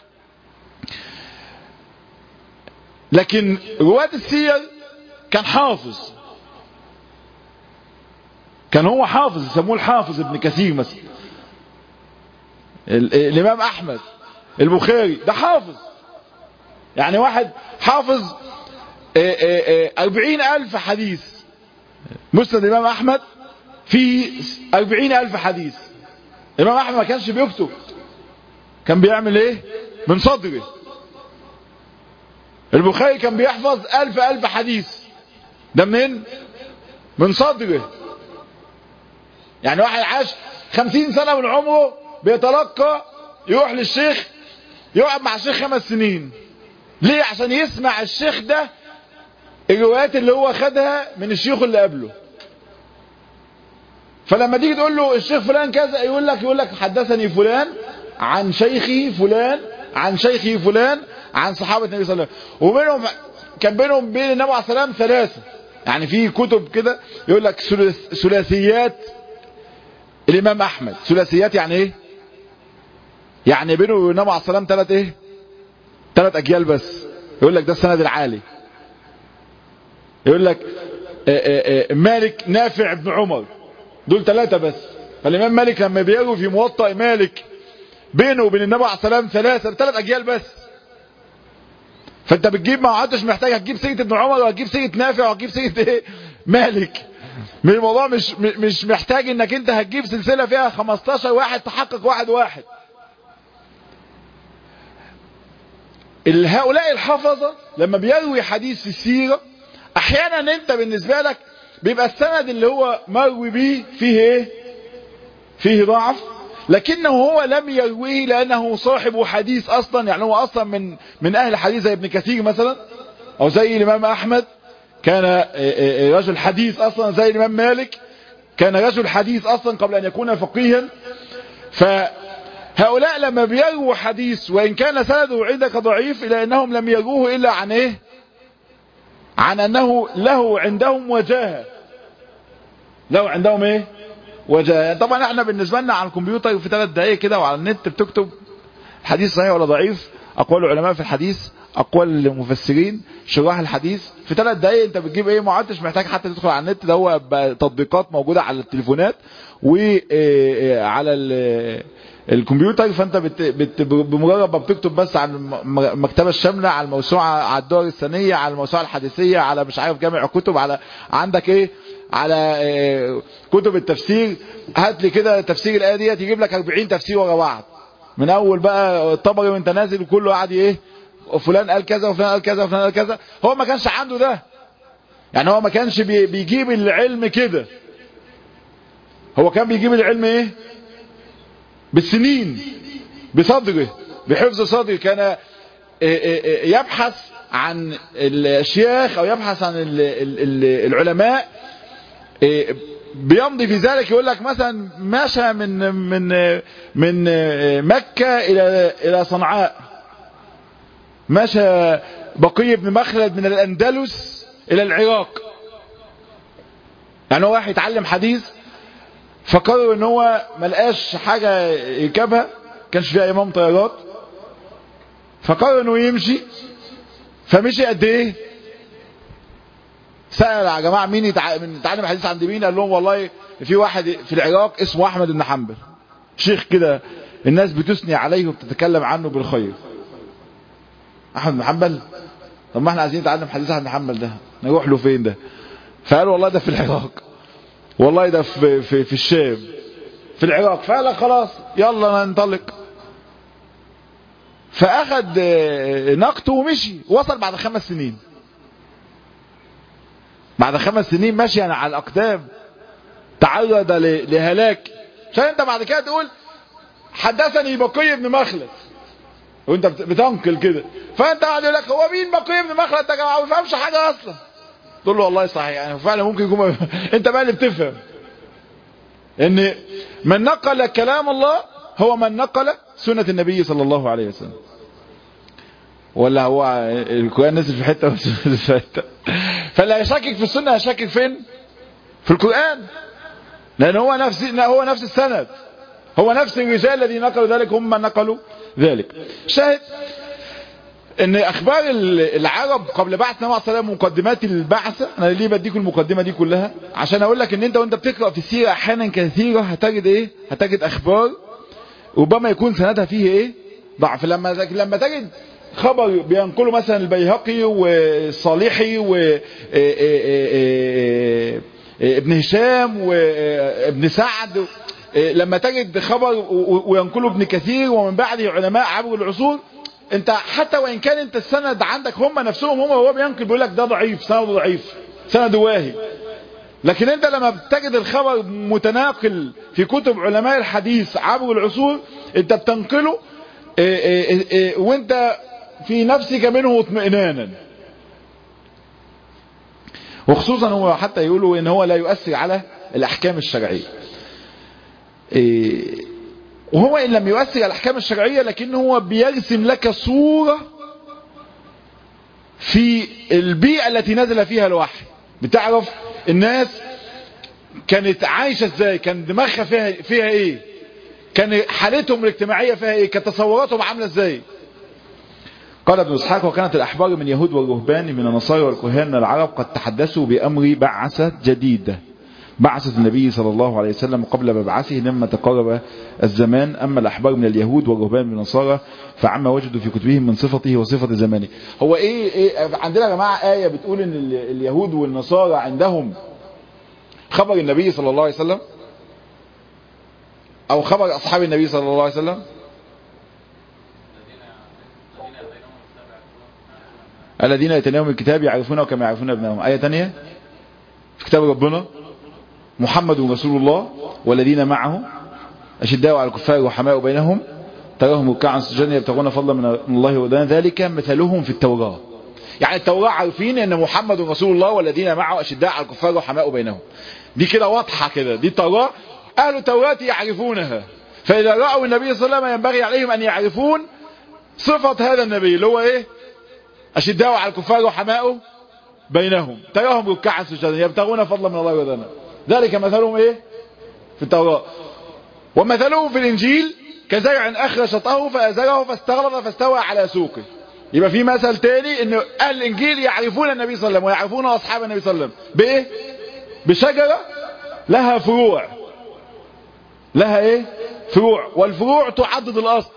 لكن رواة السير كان حافظ كان هو حافظ يسموه الحافظ ابن كثير مثلا الامام احمد البخاري ده حافظ يعني واحد حافظ اربعين الف حديث مسند الامام احمد في اربعين الف حديث الامام احمد ما كانش بيكتب كان بيعمل ايه من صدره البخاري كان بيحفظ الف الف حديث ده منين من صدره يعني واحد عاش خمسين سنة من عمره بيتلقى يروح للشيخ يقعد مع الشيخ خمس سنين ليه عشان يسمع الشيخ ده الروايات اللي هو خدها من الشيخ اللي قبله فلما تيجي تقول له الشيخ فلان كذا يقول لك يقول لك حدثني فلان عن شيخي فلان عن شيخي فلان عن صحابة النبي صلى الله عليه وسلم وبينهم كان بينهم بين النبي عليه السلام ثلاثة يعني في كتب كده يقول لك ثلاثيات الامام احمد ثلاثيات يعني ايه يعني بينه وبين النبي عليه السلام ثلاث ايه ثلاث اجيال بس يقول لك ده السند العالي يقول لك مالك نافع ابن عمر دول ثلاثة بس فالامام مالك لما بيروي في موطأ مالك بينه وبين النبي عليه السلام ثلاثة ثلاث اجيال بس فانت بتجيب ما عدتش محتاج هتجيب سيرة ابن عمر وهتجيب سيرة نافع وهتجيب سيرة ايه مالك من الموضوع مش مش محتاج انك انت هتجيب سلسلة فيها 15 واحد تحقق واحد واحد هؤلاء الحفظة لما بيروي حديث في السيرة احيانا انت بالنسبة لك بيبقى السند اللي هو مروي بيه فيه ايه فيه ضعف لكنه هو لم يرويه لانه صاحب حديث اصلا يعني هو اصلا من من اهل حديث زي ابن كثير مثلا او زي الامام احمد كان رجل حديث اصلا زي الامام مالك كان رجل حديث اصلا قبل ان يكون فقيها فهؤلاء لما بيرووا حديث وان كان سنده عندك ضعيف الا انهم لم يروه الا عن ايه عن انه له عندهم وجاهه له عندهم ايه وجاهه طبعا احنا بالنسبه لنا على الكمبيوتر في ثلاث دقائق كده وعلى النت بتكتب حديث صحيح ولا ضعيف اقوال العلماء في الحديث اقوال المفسرين شراح الحديث في ثلاث دقايق انت بتجيب ايه ما عدتش محتاج حتى تدخل على النت ده هو تطبيقات موجوده على التليفونات وعلى الكمبيوتر فانت بت بت بمجرد ما بتكتب بس عن المكتبه الشامله على الموسوعه على الدور الثانيه على الموسوعه الحديثيه على مش عارف جامع كتب على عندك ايه على كتب التفسير هات لي كده تفسير الايه ديت يجيب لك 40 تفسير ورا بعض من اول بقى الطبري وانت نازل وكله قاعد ايه وفلان قال كذا وفلان قال كذا وفلان قال كذا هو ما كانش عنده ده يعني هو ما كانش بي بيجيب العلم كده هو كان بيجيب العلم ايه بالسنين بصدره بحفظ صدره كان يبحث عن الشيخ او يبحث عن العلماء بيمضي في ذلك يقول لك مثلا مشى من من من مكة الى الى صنعاء مشى بقي بن مخلد من الاندلس الى العراق يعني هو راح يتعلم حديث فقرر ان هو ملقاش حاجة يركبها كانش فيها امام طيارات فقرر انه يمشي فمشي قد ايه سأل يا جماعة مين يتعلم حديث عند مين قال لهم والله في واحد في العراق اسمه احمد بن حنبل شيخ كده الناس بتثني عليه وبتتكلم عنه بالخير احمد بن حنبل طب ما احنا عايزين نتعلم حديث احمد بن حنبل ده نروح له فين ده فقال والله ده في العراق والله ده في في, في الشام في العراق فقال خلاص يلا ننطلق فاخد نقطه ومشي وصل بعد خمس سنين بعد خمس سنين ماشي انا على الاقدام تعرض لهلاك عشان انت بعد كده تقول حدثني بقي بن مخلد وانت بتنقل كده فانت قاعد يقول لك هو مين بقي ابن مخلد ده يا جماعه ما بيفهمش حاجه اصلا تقول له والله صحيح يعني فعلا ممكن يكون انت بقى اللي بتفهم ان من نقل كلام الله هو من نقل سنة النبي صلى الله عليه وسلم ولا هو القرآن نزل في حتة والسنة في حتة فاللي هيشكك في السنة هيشكك فين في القرآن لأن هو نفس هو نفس السند هو نفس الرجال الذي نقلوا ذلك هم من نقلوا ذلك شاهد ان اخبار العرب قبل بعث النبي صلى الله عليه وسلم مقدمات البعثه انا ليه بديكم المقدمه دي كلها عشان اقول لك ان انت وانت بتقرا في السيره احيانا كثيره هتجد ايه هتجد اخبار ربما يكون سندها فيه ايه ضعف لما لما تجد خبر بينقله مثلا البيهقي والصالحي و ابن هشام وابن سعد لما تجد خبر وينقله ابن كثير ومن بعده علماء عبر العصور انت حتى وان كان انت السند عندك هم نفسهم هم هو بينقل بيقول لك ده ضعيف سند ضعيف سند واهي لكن انت لما بتجد الخبر متناقل في كتب علماء الحديث عبر العصور انت بتنقله ايه ايه ايه وانت في نفسك منه اطمئنانا وخصوصا هو حتى يقولوا ان هو لا يؤثر على الاحكام الشرعيه وهو ان لم يؤثر على الاحكام الشرعيه لكن هو بيرسم لك صوره في البيئه التي نزل فيها الوحي بتعرف الناس كانت عايشه ازاي كان دماغها فيها فيها ايه كان حالتهم الاجتماعيه فيها ايه كانت تصوراتهم عامله ازاي قال ابن اسحاق وكانت الاحبار من يهود والرهبان من النصارى والكهان من العرب قد تحدثوا بامر بعثه جديده بعثة النبي صلى الله عليه وسلم قبل مبعثه لما تقرب الزمان أما الأحبار من اليهود والرهبان من النصارى فعما وجدوا في كتبهم من صفته وصفة زمانه هو إيه, إيه عندنا يا جماعة آية بتقول إن اليهود والنصارى عندهم خبر النبي صلى الله عليه وسلم أو خبر أصحاب النبي صلى الله عليه وسلم الذين يتناهم الكتاب يعرفونه كما يعرفون ابنائهم آية تانية في كتاب ربنا محمد رسول الله والذين معه أشداء على الكفار وحماء بينهم تراهم ركعا سجدا يبتغون فضلا من الله ودان ذلك مثلهم في التوراة يعني التوراة عارفين ان محمد رسول الله والذين معه أشداء على الكفار وحماء بينهم دي كده واضحة كده دي التوراة أهل التوراة يعرفونها فإذا رأوا النبي صلى الله عليه وسلم ينبغي عليهم أن يعرفون صفة هذا النبي اللي هو إيه أشداء على الكفار وحماء بينهم تراهم ركعا سجدا يبتغون فضلا من الله ودانا ذلك مثلهم ايه في التوراة ومثلهم في الانجيل كزرع اخرج شطاه فازره فاستغلظ فاستوى على سوقه يبقى في مثل تاني ان اهل الانجيل يعرفون النبي صلى الله عليه وسلم ويعرفون اصحاب النبي صلى الله عليه وسلم بايه بشجرة لها فروع لها ايه فروع والفروع تعدد الاصل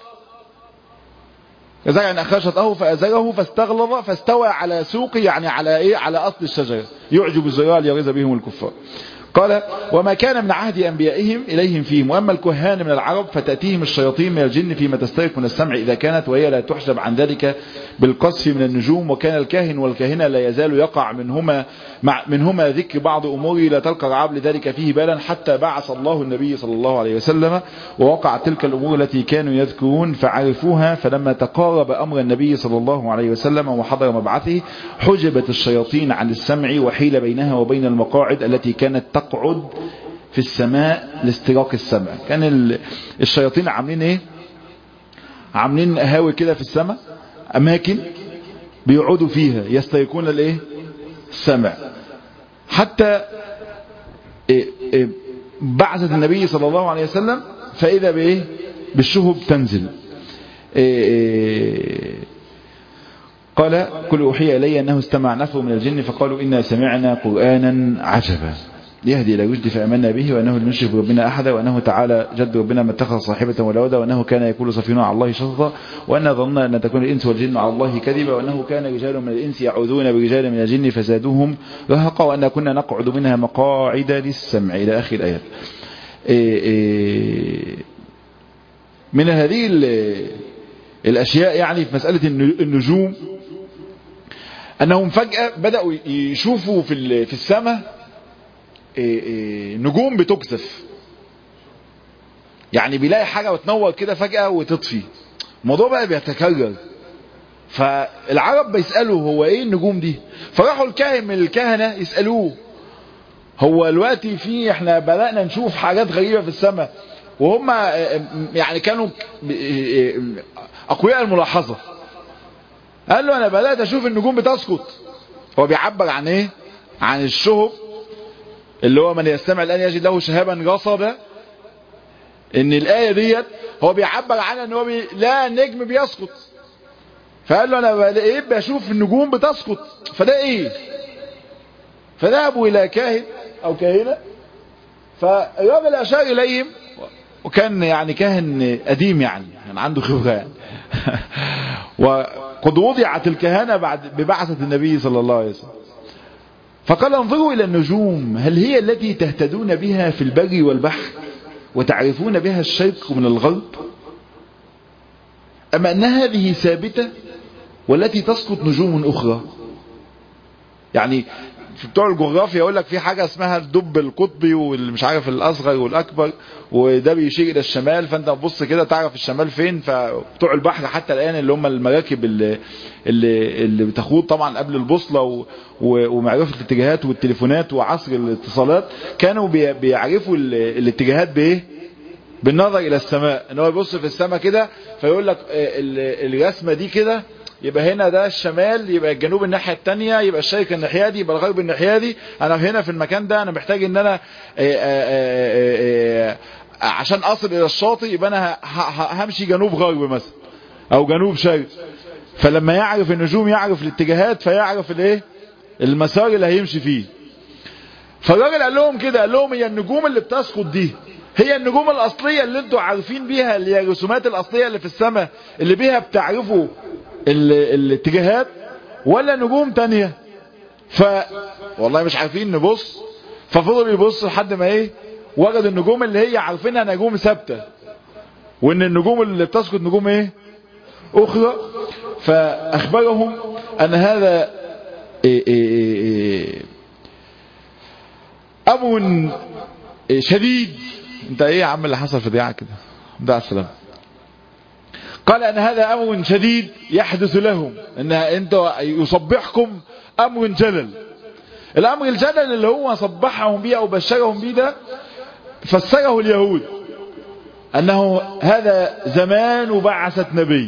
كزرع اخرج شطاه فازره فاستغلظ فاستوى على سوقه يعني على ايه على اصل الشجرة يعجب الزراع ليغيظ بهم الكفار قال وما كان من عهد أنبيائهم إليهم فيهم وأما الكهان من العرب فتأتيهم الشياطين من الجن فيما تسترق من السمع إذا كانت وهي لا تحجب عن ذلك بالقصف من النجوم وكان الكاهن والكاهنة لا يزال يقع منهما مع منهما ذكر بعض أموره لا تلقى العرب لذلك فيه بالا حتى بعث الله النبي صلى الله عليه وسلم ووقعت تلك الأمور التي كانوا يذكرون فعرفوها فلما تقارب أمر النبي صلى الله عليه وسلم وحضر مبعثه حجبت الشياطين عن السمع وحيل بينها وبين المقاعد التي كانت تقعد في السماء لاستراق السمع كان الشياطين عاملين ايه عاملين قهاوي كده في السماء اماكن بيقعدوا فيها يستيقون الايه السمع حتى إيه إيه بعثة النبي صلى الله عليه وسلم فاذا بايه بالشهب تنزل إيه قال كل أوحي إلي أنه استمع نفر من الجن فقالوا إنا سمعنا قرآنا عجبا يهدي إلى الرشد فأمنا به وأنه لم يشرك بربنا أحدا وأنه تعالى جد ربنا ما اتخذ صاحبة ولا ولدا وأنه كان يقول صفينا على الله شططا وأن ظننا أن تكون الإنس والجن على الله كذبا وأنه كان رجال من الإنس يعوذون برجال من الجن فزادوهم رهقا وأن كنا نقعد منها مقاعد للسمع إلى آخر الآيات إيه إيه من هذه الأشياء يعني في مسألة النجوم أنهم فجأة بدأوا يشوفوا في في السماء نجوم بتكسف يعني بيلاقي حاجة وتنور كده فجأة وتطفي الموضوع بقى بيتكرر فالعرب بيسألوا هو ايه النجوم دي فراحوا الكاهن من الكهنة يسألوه هو دلوقتي في احنا بدأنا نشوف حاجات غريبة في السماء وهم يعني كانوا اقوياء الملاحظة قال له انا بدأت اشوف النجوم بتسقط هو بيعبر عن ايه عن الشهب اللي هو من يستمع الان يجد له شهابا رصدا ان الايه ديت هو بيعبر عنها ان هو بي... لا النجم بيسقط فقال له انا ايه بشوف النجوم بتسقط فده ايه فذهبوا الى كاهن او كاهنه فالراجل اشار اليهم وكان يعني كاهن قديم يعني كان عنده خبره يعني وقد وضعت الكهنه بعد ببعثه النبي صلى الله عليه وسلم فقال انظروا الى النجوم هل هي التي تهتدون بها في البر والبحر وتعرفون بها الشرق من الغرب أما أن هذه ثابتة والتي تسقط نجوم أخرى يعني في بتوع الجغرافيا يقول لك في حاجة اسمها الدب القطبي والمش عارف الأصغر والأكبر وده بيشير إلى الشمال فأنت تبص كده تعرف الشمال فين فبتوع البحر حتى الآن اللي هم المراكب اللي, اللي, اللي بتخوض طبعا قبل البوصلة و ومعرفة الاتجاهات والتليفونات وعصر الاتصالات كانوا بيعرفوا الاتجاهات بايه بالنظر الى السماء ان هو يبص في السماء كده فيقول لك الرسمة دي كده يبقى هنا ده الشمال يبقى الجنوب الناحية التانية يبقى الشرق الناحية دي يبقى الغرب الناحية دي انا هنا في المكان ده انا محتاج ان انا عشان اصل الى الشاطئ يبقى انا همشي جنوب غرب مثلا او جنوب شرق فلما يعرف النجوم يعرف الاتجاهات فيعرف الايه المسار اللي هيمشي فيه فالراجل قال لهم كده قال لهم هي النجوم اللي بتسقط دي هي النجوم الأصلية اللي انتوا عارفين بيها اللي هي الرسومات الأصلية اللي في السماء اللي بيها بتعرفوا الاتجاهات ولا نجوم تانية ف والله مش عارفين نبص ففضل يبص لحد ما ايه وجد النجوم اللي هي عارفينها نجوم ثابتة وان النجوم اللي بتسقط نجوم ايه اخرى فاخبرهم ان هذا إيه إيه إيه امر شديد انت ايه يا عم اللي حصل في ديعة كده دع السلام قال ان هذا امر شديد يحدث لهم ان انت يصبحكم امر جلل الامر الجلل اللي هو صبحهم بيه او بشرهم بيه ده فسره اليهود انه هذا زمان بعثت نبي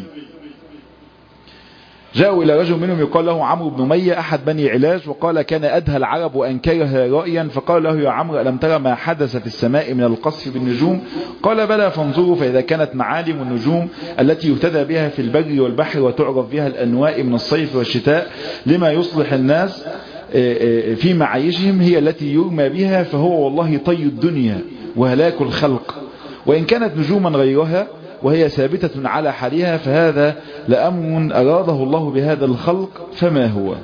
جاءوا إلى رجل منهم يقال له عمرو بن مية أحد بني علاج وقال كان أدهى العرب وأنكرها رأيا فقال له يا عمرو ألم ترى ما حدث في السماء من القصف بالنجوم قال بلى فانظروا فإذا كانت معالم النجوم التي يهتدى بها في البر والبحر وتعرف بها الأنواء من الصيف والشتاء لما يصلح الناس في معايشهم هي التي يرمى بها فهو والله طي الدنيا وهلاك الخلق وإن كانت نجوما غيرها وهي ثابتة على حالها فهذا لأمر أراده الله بهذا الخلق فما هو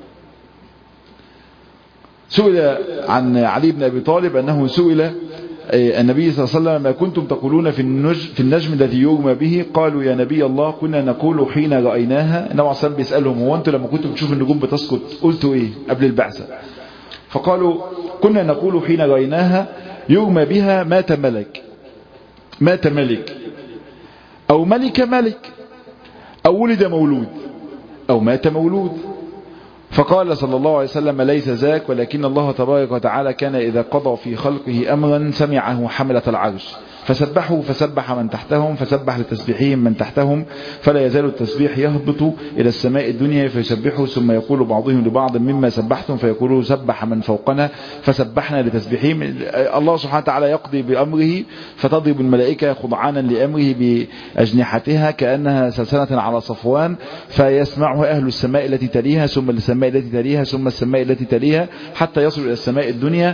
سئل عن علي بن أبي طالب أنه سئل النبي صلى الله عليه وسلم ما كنتم تقولون في النجم, في النجم الذي يرمى به قالوا يا نبي الله كنا نقول حين رأيناها النبي عليه الصلاة بيسألهم هو أنتم لما كنتم تشوفوا النجوم بتسقط قلتوا إيه قبل البعثة فقالوا كنا نقول حين رأيناها يرمى بها مات ملك مات ملك أو ملك ملك أو ولد مولود أو مات مولود فقال صلى الله عليه وسلم ليس ذاك ولكن الله تبارك وتعالى كان إذا قضى في خلقه أمرا سمعه حملة العرش فسبحوا فسبح من تحتهم فسبح لتسبيحهم من تحتهم فلا يزال التسبيح يهبط إلى السماء الدنيا فيسبحوا ثم يقول بعضهم لبعض مما سبحتم فيقولوا سبح من فوقنا فسبحنا لتسبيحهم الله سبحانه وتعالى يقضي بأمره فتضرب الملائكة خضعانا لأمره بأجنحتها كأنها سلسلة على صفوان فيسمعه أهل السماء التي تليها ثم السماء التي تليها ثم السماء التي تليها حتى يصل إلى السماء الدنيا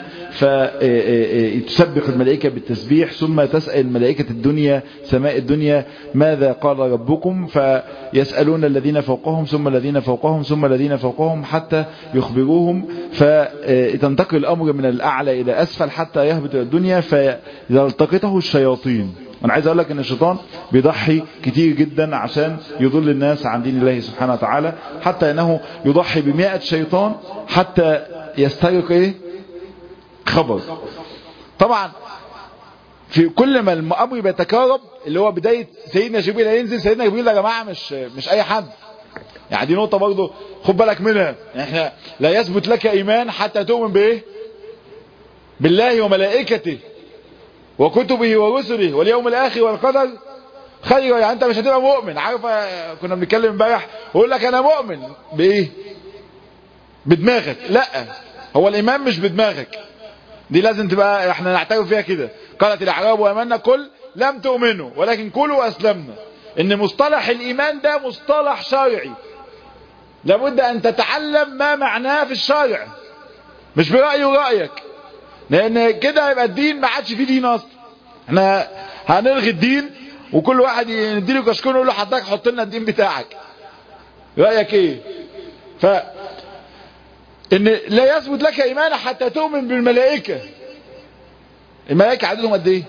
فتسبح الملائكة بالتسبيح ثم تسأل ملائكة الدنيا سماء الدنيا ماذا قال ربكم فيسألون الذين فوقهم ثم الذين فوقهم ثم الذين فوقهم حتى يخبروهم فتنتقل الأمر من الأعلى إلى أسفل حتى يهبط إلى الدنيا فيلتقطه الشياطين أنا عايز أقول لك أن الشيطان بيضحي كتير جدا عشان يضل الناس عن دين الله سبحانه وتعالى حتى أنه يضحي بمئة شيطان حتى يسترق إيه خبر طبعا في كل ما الامر بيتكرر اللي هو بداية سيدنا جبريل ينزل سيدنا جبريل يا جماعة مش مش اي حد يعني دي نقطة برضه خد بالك منها احنا لا يثبت لك ايمان حتى تؤمن بايه بالله وملائكته وكتبه ورسله واليوم الاخر والقدر خير يعني انت مش هتبقى مؤمن عارف كنا بنتكلم امبارح ويقول لك انا مؤمن بايه بدماغك لا هو الايمان مش بدماغك دي لازم تبقى احنا نعترف فيها كده قالت الاعراب وامنا كل لم تؤمنوا ولكن كلوا واسلمنا ان مصطلح الايمان ده مصطلح شرعي لابد ان تتعلم ما معناه في الشرع مش برأيي ورأيك لان كده يبقى الدين ما عادش فيه دين اصلا احنا هنلغي الدين وكل واحد نديله كشكون يقول له حضرتك حط لنا الدين بتاعك رأيك ايه ف ان لا يثبت لك ايمان حتى تؤمن بالملائكة الملائكة عددهم قد ايه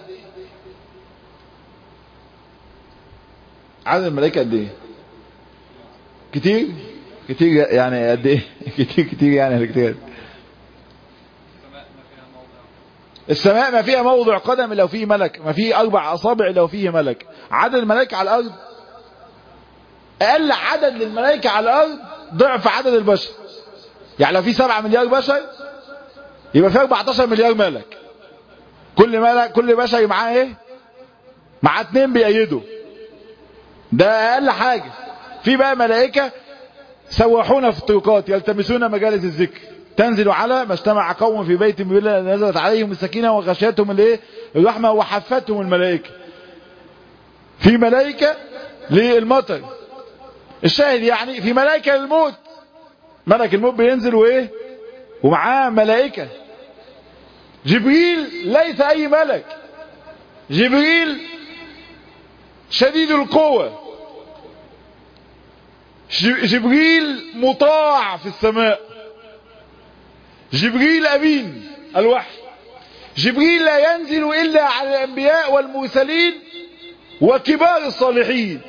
عدد الملائكة قد ايه كتير كتير يعني قد ايه كتير كتير يعني كتير السماء ما فيها موضع قدم لو فيه ملك ما فيه اربع اصابع لو فيه ملك عدد الملائكة على الارض اقل عدد للملائكة على الارض ضعف عدد البشر يعني لو في 7 مليار بشر يبقى في 14 مليار ملك كل ملك كل بشر معاه ايه معاه اتنين بيأيدوا ده اقل حاجة في بقى ملائكة سواحون في الطرقات يلتمسون مجالس الذكر تنزل على ما اجتمع قوم في بيت من الله نزلت عليهم السكينة وغشيتهم الايه الرحمة وحفتهم الملائكة في ملائكة للمطر الشاهد يعني في ملائكة للموت ملك الموت بينزل وايه ومعاه ملائكة جبريل ليس اي ملك جبريل شديد القوة جبريل مطاع في السماء جبريل امين الوحي جبريل لا ينزل الا على الانبياء والمرسلين وكبار الصالحين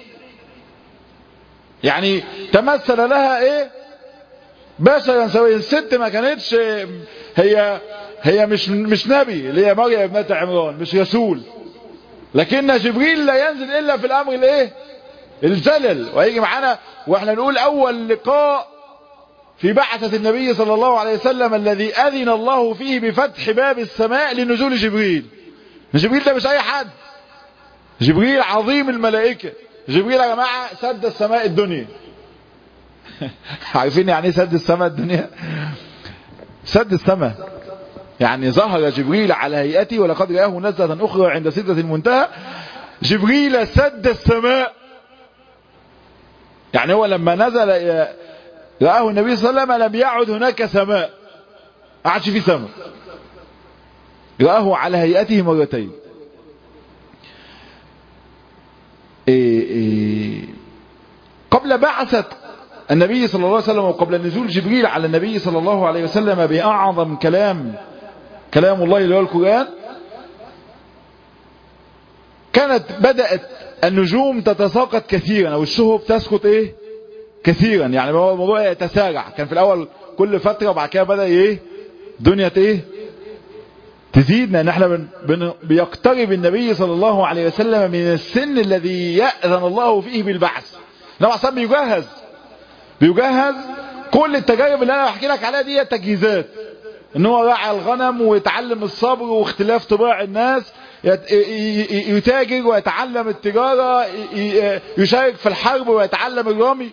يعني تمثل لها ايه بشرا سويا الست ما كانتش هي هي مش مش نبي اللي هي مريم ابنة عمران مش رسول لكن جبريل لا ينزل الا في الامر الايه الجلل وهيجي معانا واحنا نقول اول لقاء في بعثة النبي صلى الله عليه وسلم الذي اذن الله فيه بفتح باب السماء لنزول جبريل جبريل ده مش اي حد جبريل عظيم الملائكة جبريل يا جماعة سد السماء الدنيا عارفين يعني ايه سد السماء الدنيا سد السماء يعني ظهر جبريل على هيئته ولقد رآه نزلة أخرى عند سدة المنتهى جبريل سد السماء يعني هو لما نزل رآه النبي صلى الله عليه وسلم لم يعد هناك سماء ما عادش في سماء رآه على هيئته مرتين إيه إيه قبل بعثة النبي صلى الله عليه وسلم وقبل نزول جبريل على النبي صلى الله عليه وسلم بأعظم كلام كلام الله اللي هو القرآن كانت بدأت النجوم تتساقط كثيرا او الشهب تسقط ايه كثيرا يعني الموضوع يتسارع كان في الاول كل فترة وبعد كده بدأ ايه دنيا ايه تزيد لان احنا بن بن بيقترب النبي صلى الله عليه وسلم من السن الذي يأذن الله فيه بالبعث لما عصام بيجهز بيجهز كل التجارب اللي انا بحكي لك عليها دي تجهيزات ان هو راعي الغنم ويتعلم الصبر واختلاف طباع الناس يتاجر ويتعلم التجارة يشارك في الحرب ويتعلم الرمي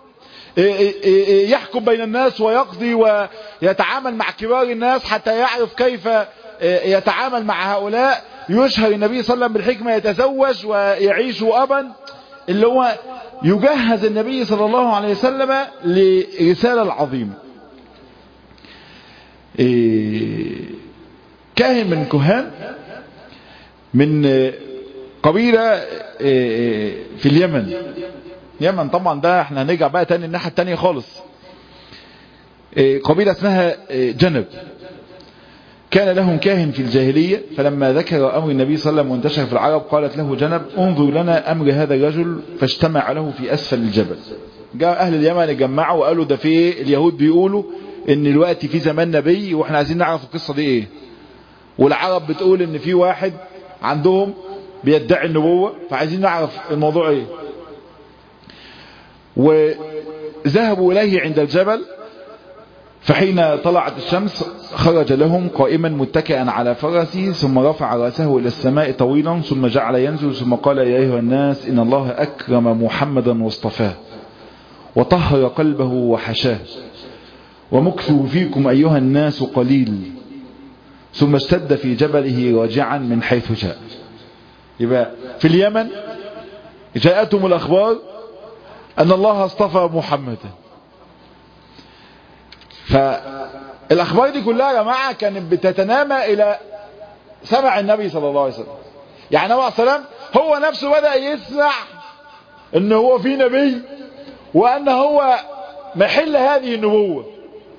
يحكم بين الناس ويقضي ويتعامل مع كبار الناس حتى يعرف كيف يتعامل مع هؤلاء يشهر النبي صلى الله عليه وسلم بالحكمة يتزوج ويعيش أبا اللي هو يجهز النبي صلى الله عليه وسلم لرسالة العظيمة كاهن من كهان من قبيلة في اليمن اليمن طبعا ده احنا هنرجع بقى تاني الناحية التانية خالص قبيلة اسمها جنب كان لهم كاهن في الجاهلية فلما ذكر أمر النبي صلى الله عليه وسلم وانتشر في العرب قالت له جنب انظر لنا أمر هذا الرجل فاجتمع له في أسفل الجبل جاء أهل اليمن اتجمعوا وقالوا ده في اليهود بيقولوا ان الوقت في زمان نبي واحنا عايزين نعرف القصة دي ايه والعرب بتقول ان في واحد عندهم بيدعي النبوة فعايزين نعرف الموضوع ايه ذهبوا إليه عند الجبل فحين طلعت الشمس خرج لهم قائما متكئا على فرسه ثم رفع رأسه إلى السماء طويلا ثم جعل ينزل ثم قال يا أيها الناس إن الله أكرم محمدا واصطفاه وطهر قلبه وحشاه ومكثه فيكم أيها الناس قليل ثم اشتد في جبله راجعا من حيث جاء يبقى في اليمن جاءتهم الأخبار أن الله اصطفى محمدا فالأخبار دي كلها يا جماعة كانت بتتنامى إلى سمع النبي صلى الله عليه وسلم يعني النبي عليه السلام هو نفسه بدأ يسمع ان هو في نبي وأن هو محل هذه النبوة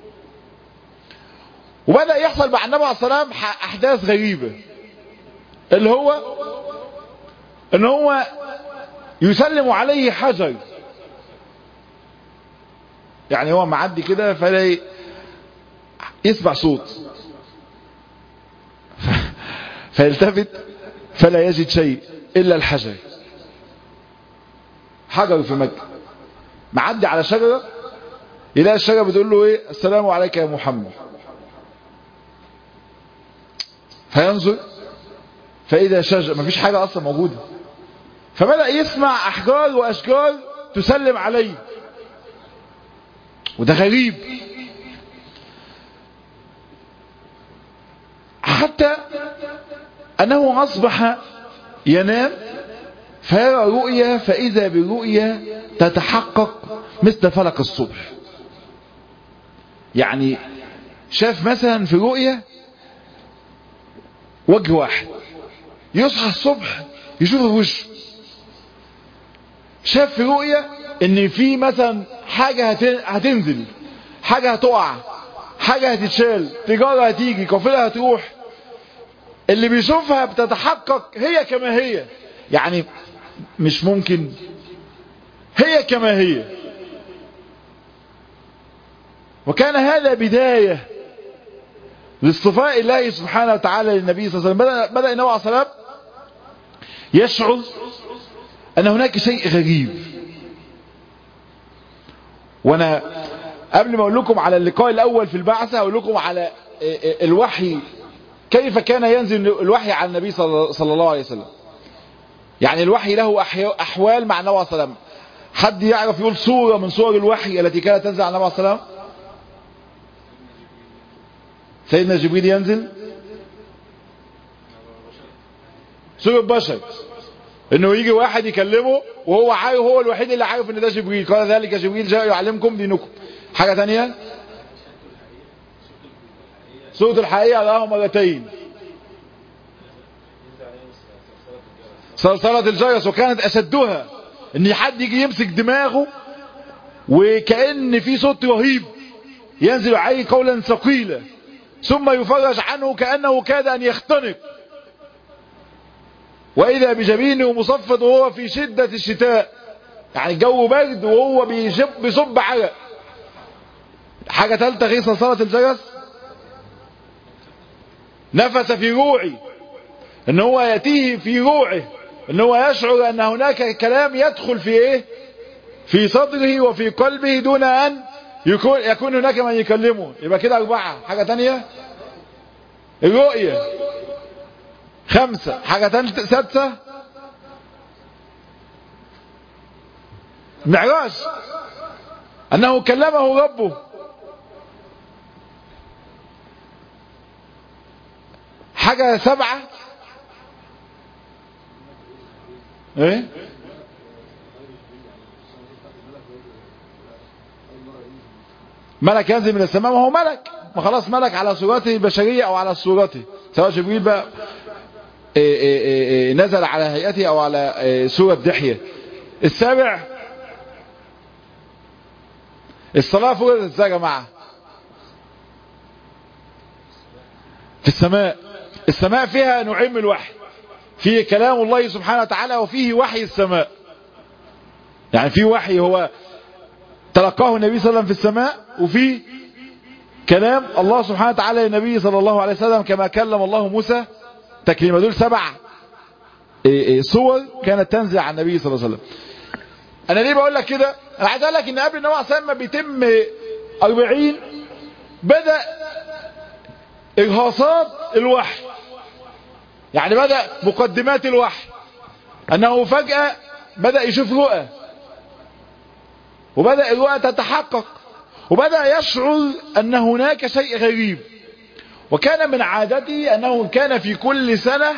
وبدأ يحصل مع النبي عليه السلام أحداث غريبة اللي هو ان هو يسلم عليه حجر يعني هو معدي كده فلا يسمع صوت فيلتفت فلا يجد شيء إلا الحجر حجر في مكة معدي على شجرة يلاقي الشجرة بتقول له ايه السلام عليك يا محمد فينظر فإذا شجر مفيش حاجة أصلا موجودة فبدأ يسمع أحجار وأشجار تسلم عليه وده غريب حتى أنه أصبح ينام فيرى رؤيا فإذا برؤيا تتحقق مثل فلق الصبح يعني شاف مثلا في رؤيا وجه واحد يصحى الصبح يشوف وشه شاف في رؤيا ان في مثلا حاجة هتنزل حاجة هتقع حاجة هتتشال تجارة هتيجي قافلة هتروح اللي بيشوفها بتتحقق هي كما هي يعني مش ممكن هي كما هي وكان هذا بداية لاصطفاء الله سبحانه وتعالى للنبي صلى الله عليه وسلم بدأ, بدأ النبي عليه الصلاة يشعر أن هناك شيء غريب وانا قبل ما اقول لكم على اللقاء الاول في البعثة اقول لكم على الوحي كيف كان ينزل الوحي على النبي صلى الله عليه وسلم يعني الوحي له احوال مع النبي صلى الله عليه وسلم حد يعرف يقول صورة من صور الوحي التي كانت تنزل على النبي صلى الله عليه وسلم سيدنا جبريل ينزل سورة بشر انه يجي واحد يكلمه وهو عارف هو الوحيد اللي عارف ان ده جبريل قال ذلك جبريل جاء يعلمكم دينكم حاجة تانية سورة الحقيقة رآه مرتين صلصلة الجرس وكانت أشدها ان حد يجي يمسك دماغه وكأن في صوت رهيب ينزل عليه قولا ثقيلا ثم يفرج عنه كأنه كاد أن يختنق وإذا بجبينه مصفد وهو في شدة الشتاء يعني الجو برد وهو بيشب بيصب عرق حاجة ثالثة غير صلصلة الجرس نفس في روعي ان هو يتيه في روعه ان هو يشعر ان هناك كلام يدخل في ايه في صدره وفي قلبه دون ان يكون, يكون هناك من يكلمه يبقى كده اربعة حاجة تانية الرؤية خمسة حاجة تالتة سادسة معراج أنه كلمه ربه حاجة سبعة ايه ملك ينزل من السماء وهو ملك ما خلاص ملك على صورته البشرية او على صورته سواء جبريل بقى إيه إيه إيه نزل على هيئته او على سورة دحية السابع الصلاة فرضت ازاي يا جماعة في السماء السماء فيها نوعين من الوحي فيه كلام الله سبحانه وتعالى وفيه وحي السماء يعني في وحي هو تلقاه النبي صلى الله عليه وسلم في السماء وفي كلام الله سبحانه وتعالى للنبي صلى الله عليه وسلم كما كلم الله موسى تكليما دول سبع صور كانت تنزل على النبي صلى الله عليه وسلم انا ليه بقول لك كده انا عايز اقول لك ان قبل النبي عليه الصلاه والسلام بيتم 40 بدا ارهاصات الوحي يعني بدا مقدمات الوحي انه فجاه بدا يشوف رؤى وبدا الرؤى تتحقق وبدا يشعر ان هناك شيء غريب وكان من عادته انه كان في كل سنه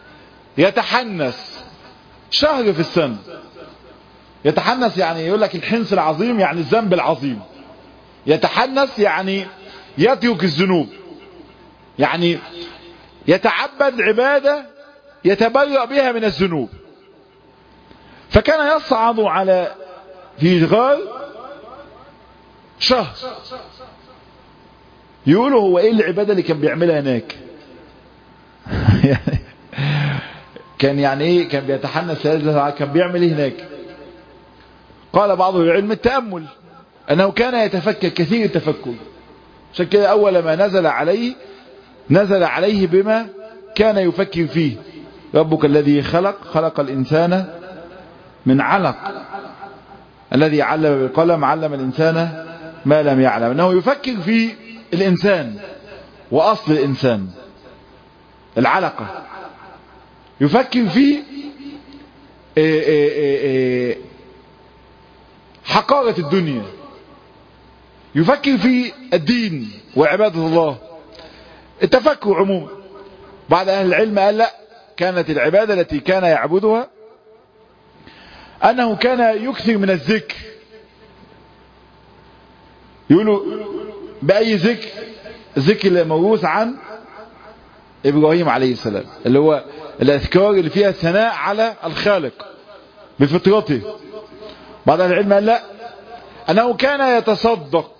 يتحنس شهر في السنه يتحنس يعني يقول لك الحنس العظيم يعني الذنب العظيم يتحنس يعني يترك الذنوب يعني يتعبد عبادة يتبرأ بها من الذنوب فكان يصعد على في غار شهر يقولوا هو ايه العبادة اللي كان بيعملها هناك كان يعني ايه كان بيتحنس كان بيعمل ايه هناك قال بعض العلم التأمل أنه كان يتفكر كثير التفكر عشان كده أول ما نزل عليه نزل عليه بما كان يفكر فيه ربك الذي خلق خلق الإنسان من علق الذي علم بالقلم علم الإنسان ما لم يعلم أنه يفكر في الإنسان وأصل الإنسان العلقة يفكر في إيه إيه إيه حقارة الدنيا يفكر في الدين وعبادة الله التفكر عموما بعد أهل العلم قال لا كانت العبادة التي كان يعبدها أنه كان يكثر من الذكر يقولوا بأي ذكر ذكر موروث عن إبراهيم عليه السلام اللي هو الأذكار اللي فيها الثناء على الخالق بفطرته بعض العلم قال لا أنه كان يتصدق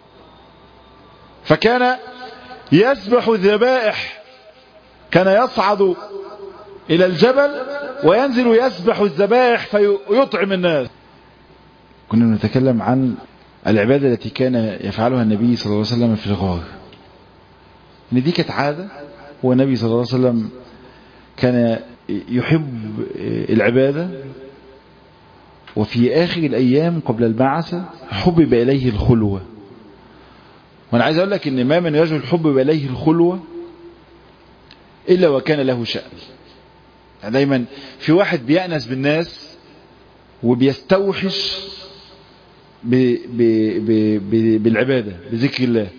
فكان يسبح الذبائح كان يصعد إلى الجبل وينزل يسبح الذبائح فيطعم الناس كنا نتكلم عن العبادة التي كان يفعلها النبي صلى الله عليه وسلم في الغار ان دي كانت عادة والنبي صلى الله عليه وسلم كان يحب العبادة وفي آخر الأيام قبل البعثة حبب إليه الخلوة وأنا عايز أقول لك إن ما من رجل حبب إليه الخلوة إلا وكان له شأن يعني دايما في واحد بيأنس بالناس وبيستوحش ب ب ب ب بالعبادة بذكر الله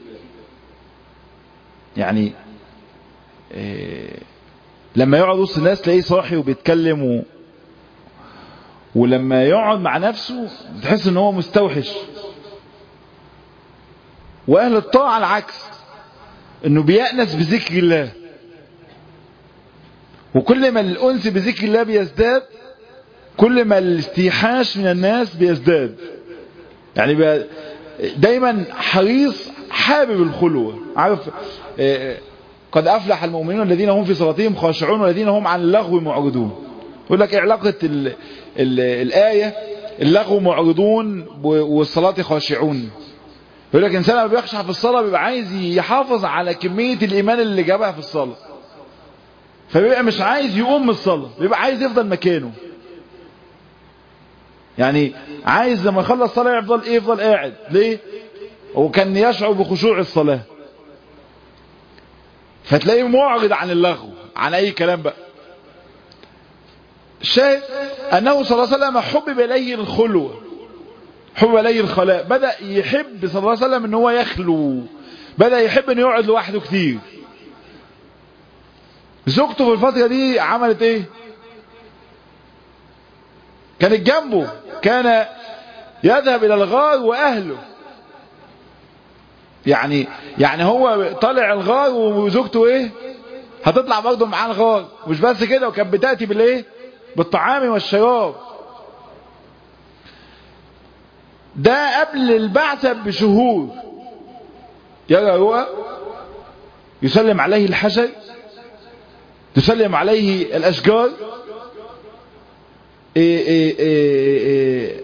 يعني إيه لما يقعد وسط الناس تلاقيه صاحي وبيتكلم و... ولما يقعد مع نفسه تحس ان هو مستوحش واهل الطاعة العكس انه بيأنس بذكر الله وكل ما الانس بذكر الله بيزداد كل ما الاستيحاش من الناس بيزداد يعني بقى دايما حريص حابب الخلوة عارف قد أفلح المؤمنون الذين هم في صلاتهم خاشعون والذين هم عن اللغو معرضون يقول لك علاقة ال ال الآية اللغو معرضون والصلاة خاشعون يقول لك إنسان لما بيخشع في الصلاة بيبقى عايز يحافظ على كمية الإيمان اللي جابها في الصلاة فبيبقى مش عايز يقوم من الصلاة بيبقى عايز يفضل مكانه يعني عايز لما يخلص صلاة يفضل ايه يفضل قاعد ليه وكان يشعر بخشوع الصلاة فتلاقيه معرض عن اللغو عن اي كلام بقى الشاهد انه صلى الله عليه وسلم حبب اليه الخلوة حبب اليه الخلاء بدأ يحب صلى الله عليه وسلم ان هو يخلو بدأ يحب ان يقعد لوحده كتير زوجته في الفترة دي عملت ايه كانت جنبه كان يذهب الى الغار واهله يعني يعني هو طالع الغار وزوجته ايه هتطلع برضه معاه الغار مش بس كده وكانت بتاتي بالايه بالطعام والشراب ده قبل البعثة بشهور يرى رؤى يسلم عليه الحجر تسلم عليه الأشجار إيه إيه إيه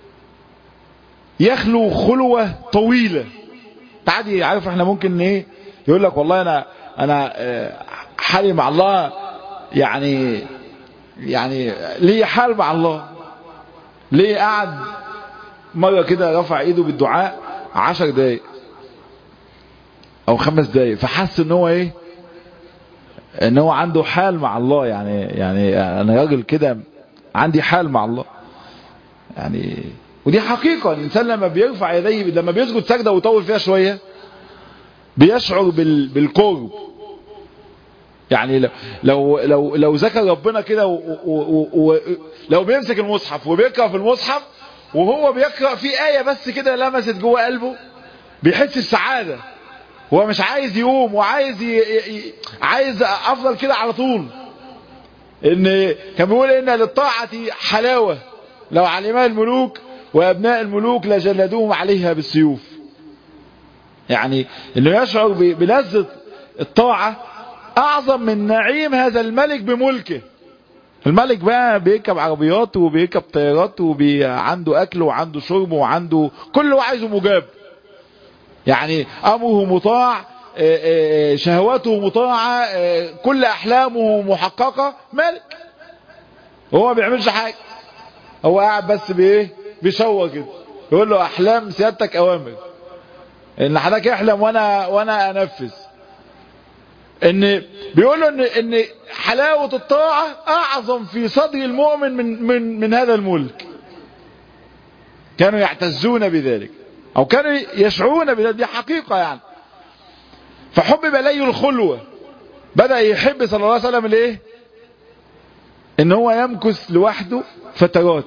يخلو خلوة طويلة تعدي عارف احنا ممكن ايه يقول لك والله انا انا حالي مع الله يعني يعني ليه حال مع الله ليه قعد مرة كده رفع ايده بالدعاء عشر دقايق او خمس دقايق فحس ان هو ايه ان هو عنده حال مع الله يعني يعني انا راجل كده عندي حال مع الله يعني ودي حقيقة الانسان لما بيرفع يديه لما بيسجد سجدة ويطول فيها شوية بيشعر بال بالقرب يعني لو لو لو, لو ذكر ربنا كده لو بيمسك المصحف وبيقرا في المصحف وهو بيقرا في آية بس كده لمست جوه قلبه بيحس بسعادة هو مش عايز يقوم وعايز ي... ي... عايز افضل كده على طول ان كان بيقول ان للطاعة حلاوة لو علمها الملوك وابناء الملوك لجلدوهم عليها بالسيوف يعني انه يشعر بلذة الطاعة اعظم من نعيم هذا الملك بملكه الملك بقى بيركب عربيات وبيركب طيارات وعنده اكل وعنده شرب وعنده كله عايزه مجاب يعني امره مطاع شهواته مطاعة كل احلامه محققة ملك هو ما بيعملش حاجة هو قاعد بس بايه بيشوه كده يقول له احلام سيادتك اوامر ان حضرتك احلم وانا وانا انفذ ان بيقول له ان ان حلاوه الطاعه اعظم في صدر المؤمن من من من هذا الملك كانوا يعتزون بذلك او كانوا يشعرون بذلك دي حقيقه يعني فحبب اليه الخلوه بدا يحب صلى الله عليه وسلم الايه ان هو يمكث لوحده فترات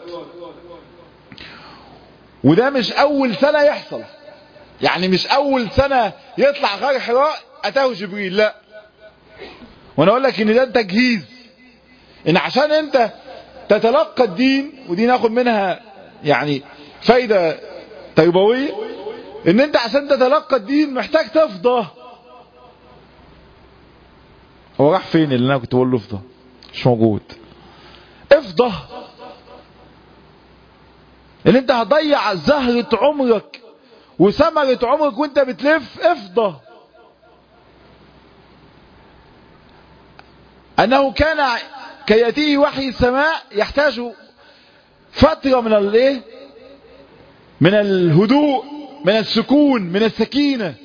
وده مش اول سنه يحصل يعني مش اول سنه يطلع غار حراء اتاه جبريل لا وانا اقول لك ان ده تجهيز ان عشان انت تتلقى الدين ودي ناخد منها يعني فايدة تربوية ان انت عشان تتلقى الدين محتاج تفضى هو راح فين اللي انا كنت بقول له افضى مش موجود افضى ان انت هتضيع زهرة عمرك وثمرة عمرك وانت بتلف افضى انه كان كي يأتيه وحي السماء يحتاج فترة من الايه من الهدوء من السكون من السكينة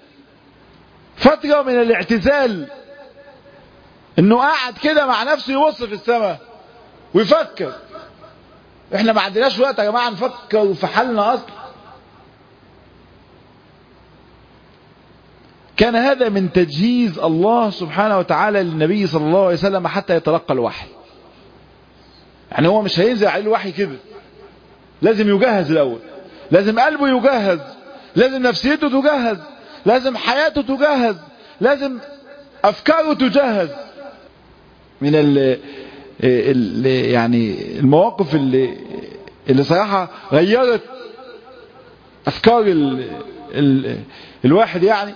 فترة من الاعتزال انه قاعد كده مع نفسه يبص في السماء ويفكر احنا ما عندناش وقت يا جماعة نفكر في حالنا اصلا كان هذا من تجهيز الله سبحانه وتعالى للنبي صلى الله عليه وسلم حتى يتلقى الوحي يعني هو مش هينزل عليه الوحي كده لازم يجهز الاول لازم قلبه يجهز لازم نفسيته تجهز لازم حياته تجهز لازم افكاره تجهز من ال ال يعني المواقف اللي اللي صراحة غيرت افكار ال ال الواحد يعني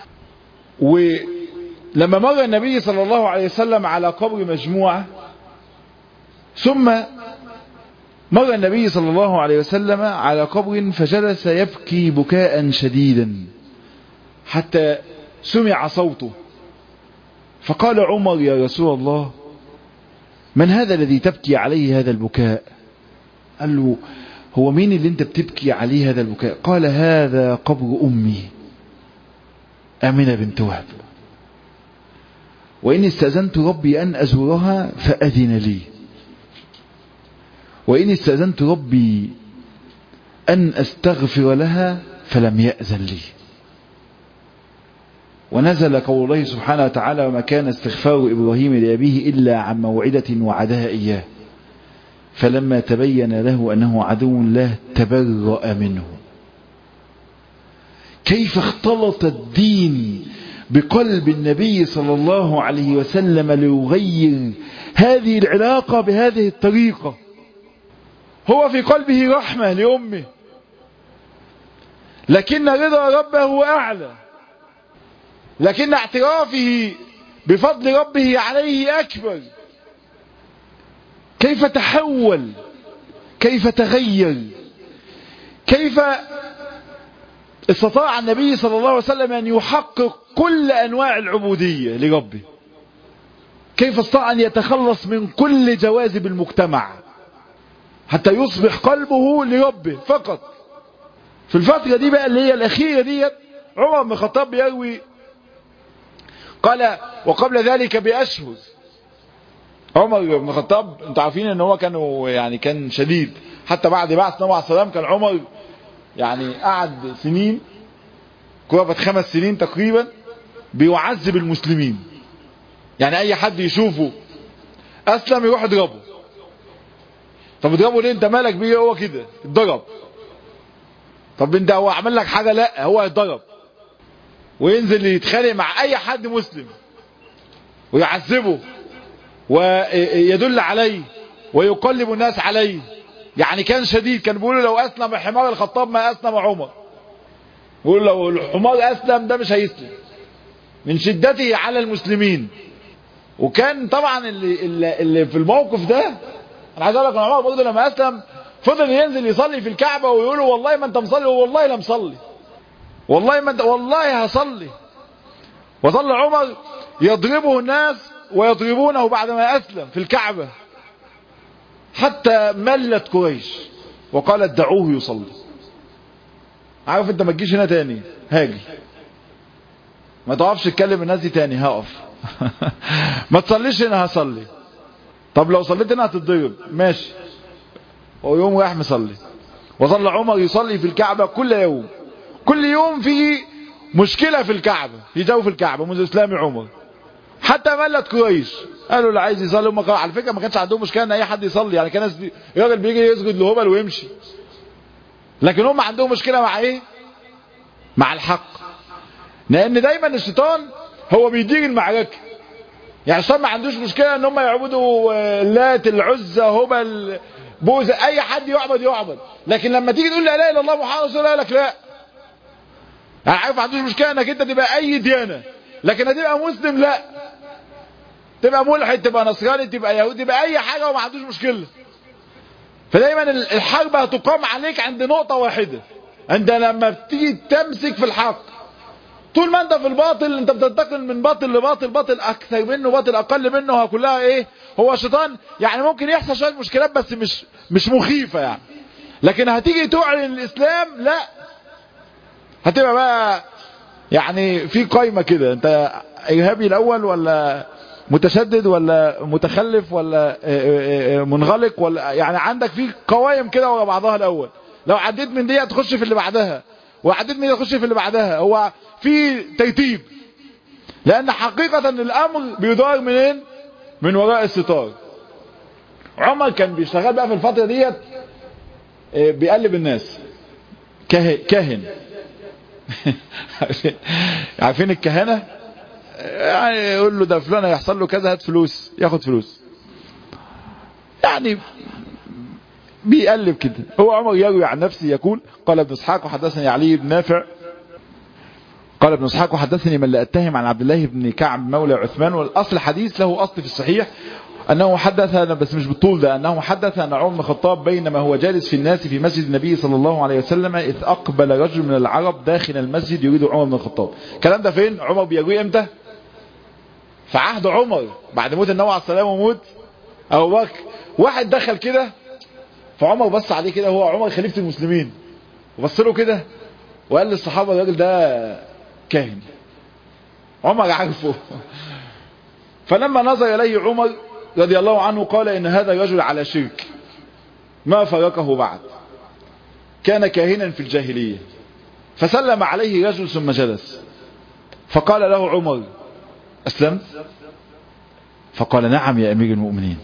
ولما مر النبي صلى الله عليه وسلم على قبر مجموعة ثم مر النبي صلى الله عليه وسلم على قبر فجلس يبكي بكاء شديدا حتى سمع صوته فقال عمر يا رسول الله من هذا الذي تبكي عليه هذا البكاء قال له هو مين اللي انت بتبكي عليه هذا البكاء قال هذا قبر أمي أمنة بنت وهب وإن استأذنت ربي أن أزورها فأذن لي وإن استأذنت ربي أن أستغفر لها فلم يأذن لي ونزل قول الله سبحانه وتعالى وما كان استغفار إبراهيم لأبيه إلا عن موعدة وعدها إياه فلما تبين له أنه عدو الله تبرأ منه كيف اختلط الدين بقلب النبي صلى الله عليه وسلم ليغير هذه العلاقة بهذه الطريقة هو في قلبه رحمة لأمه لكن رضا ربه أعلى لكن اعترافه بفضل ربه عليه أكبر كيف تحول كيف تغير كيف استطاع النبي صلى الله عليه وسلم أن يحقق كل أنواع العبودية لربه كيف استطاع أن يتخلص من كل جوازب المجتمع حتى يصبح قلبه لربه فقط في الفترة دي بقى اللي هي الأخيرة دي عمر بن الخطاب بيروي قال وقبل ذلك بأشهر عمر بن الخطاب انتوا عارفين ان هو كانوا يعني كان شديد حتى بعد بعث النبي عليه السلام كان عمر يعني قعد سنين قرابة خمس سنين تقريبا بيعذب المسلمين يعني اي حد يشوفه اسلم يروح يضربه طب اضربه ليه انت مالك بيه هو كده اتضرب طب انت هو عمل لك حاجة لا هو اتضرب وينزل يتخانق مع اي حد مسلم ويعذبه ويدل عليه ويقلب الناس عليه يعني كان شديد كان بيقولوا لو اسلم حمار الخطاب ما اسلم عمر بيقولوا لو الحمار اسلم ده مش هيسلم من شدته على المسلمين وكان طبعا اللي, اللي, اللي في الموقف ده انا عايز اقول لك عمر برضه لما اسلم فضل ينزل يصلي في الكعبه ويقول له والله ما انت مصلي والله لا مصلي والله ما انت والله هصلي وظل عمر يضربه الناس ويضربونه بعدما اسلم في الكعبه حتى ملت قريش وقالت دعوه يصلي عارف انت ما تجيش هنا تاني هاجي ما تقفش تكلم الناس دي تاني هقف ما تصليش هنا هصلي طب لو صليت هنا هتتضرب ماشي ويوم راح مصلي وظل عمر يصلي في الكعبة كل يوم كل يوم في مشكلة في الكعبة في جو في الكعبة منذ اسلام عمر حتى ملت قريش قالوا اللي عايز يصلي هم على فكرة ما كانش عندهم مشكلة ان اي حد يصلي يعني كان الراجل بيجي يسجد لهبل ويمشي لكن هم عندهم مشكلة مع ايه مع الحق لان دايما الشيطان هو بيدير المعركة يعني الشيطان ما عندوش مشكلة ان هم يعبدوا اللات العزة هبل بوزة اي حد يعبد يعبد لكن لما تيجي تقول لا اله الا الله محمد رسول الله لك لا يعني عارف ما عندوش مشكلة انك انت تبقى اي ديانة لكن هتبقى مسلم لا تبقى ملحد تبقى نصراني تبقى يهودي تبقى اي حاجة وما عندوش مشكلة فدايما الحرب هتقام عليك عند نقطة واحدة انت لما بتيجي تمسك في الحق طول ما انت في الباطل انت بتنتقل من باطل لباطل باطل اكثر منه باطل اقل منه كلها ايه هو شيطان يعني ممكن يحصل شويه مشكلات بس مش مش مخيفه يعني لكن هتيجي تعلن الاسلام لا هتبقى بقى يعني في قايمه كده انت ارهابي الاول ولا متشدد ولا متخلف ولا منغلق ولا يعني عندك في قوائم كده ورا بعضها الاول لو عديت من دي تخش في اللي بعدها وعديت من دي تخش في اللي بعدها هو في ترتيب لان حقيقة الامر بيدار منين من وراء الستار عمر كان بيشتغل بقى في الفترة ديت بيقلب الناس كاهن عارفين الكهنة يعني يقول له ده فلان هيحصل له كذا هات فلوس ياخد فلوس يعني بيقلب كده هو عمر يروي عن نفسه يقول قال ابن اسحاق وحدثني علي بن نافع قال ابن اسحاق وحدثني من لا اتهم عن عبد الله بن كعب مولى عثمان والاصل حديث له اصل في الصحيح انه حدث بس مش بالطول ده انه حدث ان عمر بن الخطاب بينما هو جالس في الناس في مسجد النبي صلى الله عليه وسلم اذ اقبل رجل من العرب داخل المسجد يريد عمر بن الخطاب الكلام ده فين عمر بيروي امتى في عهد عمر بعد موت النبي عليه السلام وموت ابو بكر واحد دخل كده فعمر بص عليه كده هو عمر خليفه المسلمين وبص له كده وقال للصحابه الراجل ده كاهن عمر عارفه فلما نظر اليه عمر رضي الله عنه قال ان هذا الرجل على شرك ما فرقه بعد كان كاهنا في الجاهليه فسلم عليه رجل ثم جلس فقال له عمر أسلمت فقال نعم يا أمير المؤمنين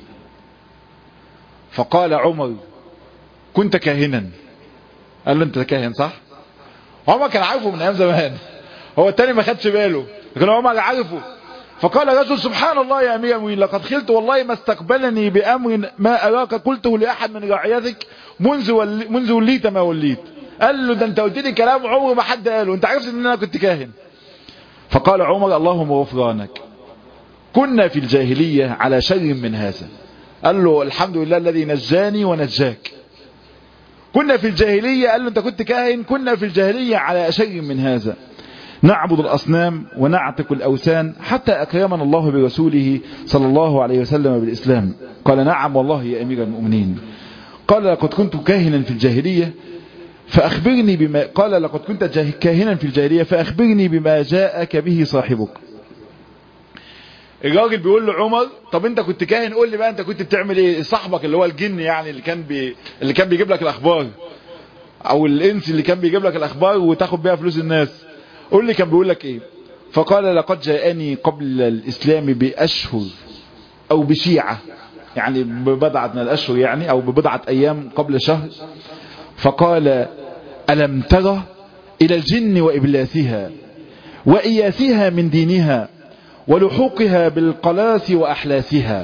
فقال عمر كنت كاهنا قال له انت كاهن صح عمر كان عارفه من ايام زمان هو التاني ما خدش باله لكن عمر عارفه فقال رجل سبحان الله يا امير المؤمنين لقد خلت والله ما استقبلني بامر ما اراك قلته لاحد من رعيتك منذ ول... منذ وليت ما وليت قال له ده انت قلت لي كلام عمر ما حد قاله انت عرفت ان انا كنت كاهن فقال عمر اللهم غفرانك كنا في الجاهلية على شيء من هذا قال له الحمد لله الذي نجاني ونجاك كنا في الجاهلية قال له انت كنت كاهن كنا في الجاهلية على شيء من هذا نعبد الأصنام ونعتق الأوثان حتى أكرمنا الله برسوله صلى الله عليه وسلم بالإسلام قال نعم والله يا أمير المؤمنين قال لقد كنت كاهنا في الجاهلية فأخبرني بما قال لقد كنت كاهنا في الجاهلية فأخبرني بما جاءك به صاحبك الراجل بيقول له عمر طب انت كنت كاهن قول لي بقى انت كنت بتعمل ايه صاحبك اللي هو الجن يعني اللي كان بي اللي كان بيجيب لك الاخبار او الانس اللي كان بيجيب لك الاخبار وتاخد بيها فلوس الناس قول لي كان بيقول لك ايه فقال لقد جاءني قبل الاسلام باشهر او بشيعة يعني ببضعة من الاشهر يعني او ببضعة ايام قبل شهر فقال ألم ترى إلى الجن وإبلاسها وإياسها من دينها ولحوقها بالقلاس وأحلاسها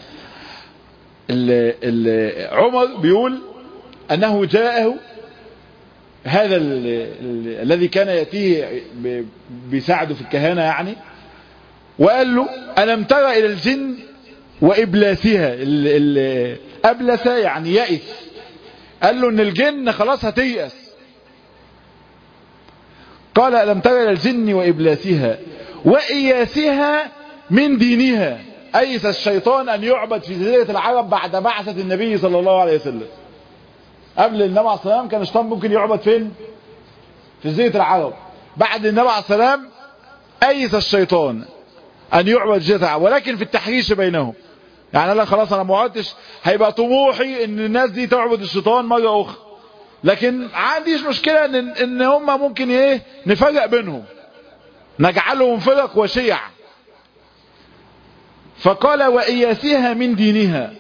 ال ال عمر بيقول أنه جاءه هذا ال ال الذي كان يأتيه بيساعده في الكهانة يعني وقال له ألم ترى إلى الجن وإبلاسها أبلس يعني يئس قال له ان الجن خلاص هتيأس قال ألم تر إلى الجن وإبلاسها وإياسها من دينها أيس الشيطان أن يعبد في جزيرة العرب بعد بعثة النبي صلى الله عليه وسلم قبل النبي عليه الصلاة والسلام كان الشيطان ممكن يعبد فين في جزيرة العرب بعد النبي عليه السلام أيس الشيطان أن يعبد جزيرة العرب ولكن في التحريش بينهم يعني لا خلاص انا ما عدتش هيبقى طموحي ان الناس دي تعبد الشيطان مرة اخرى لكن عنديش مشكلة ان, إن هم ممكن ايه نفرق بينهم نجعلهم فرق وشيع فقال وإياسها من دينها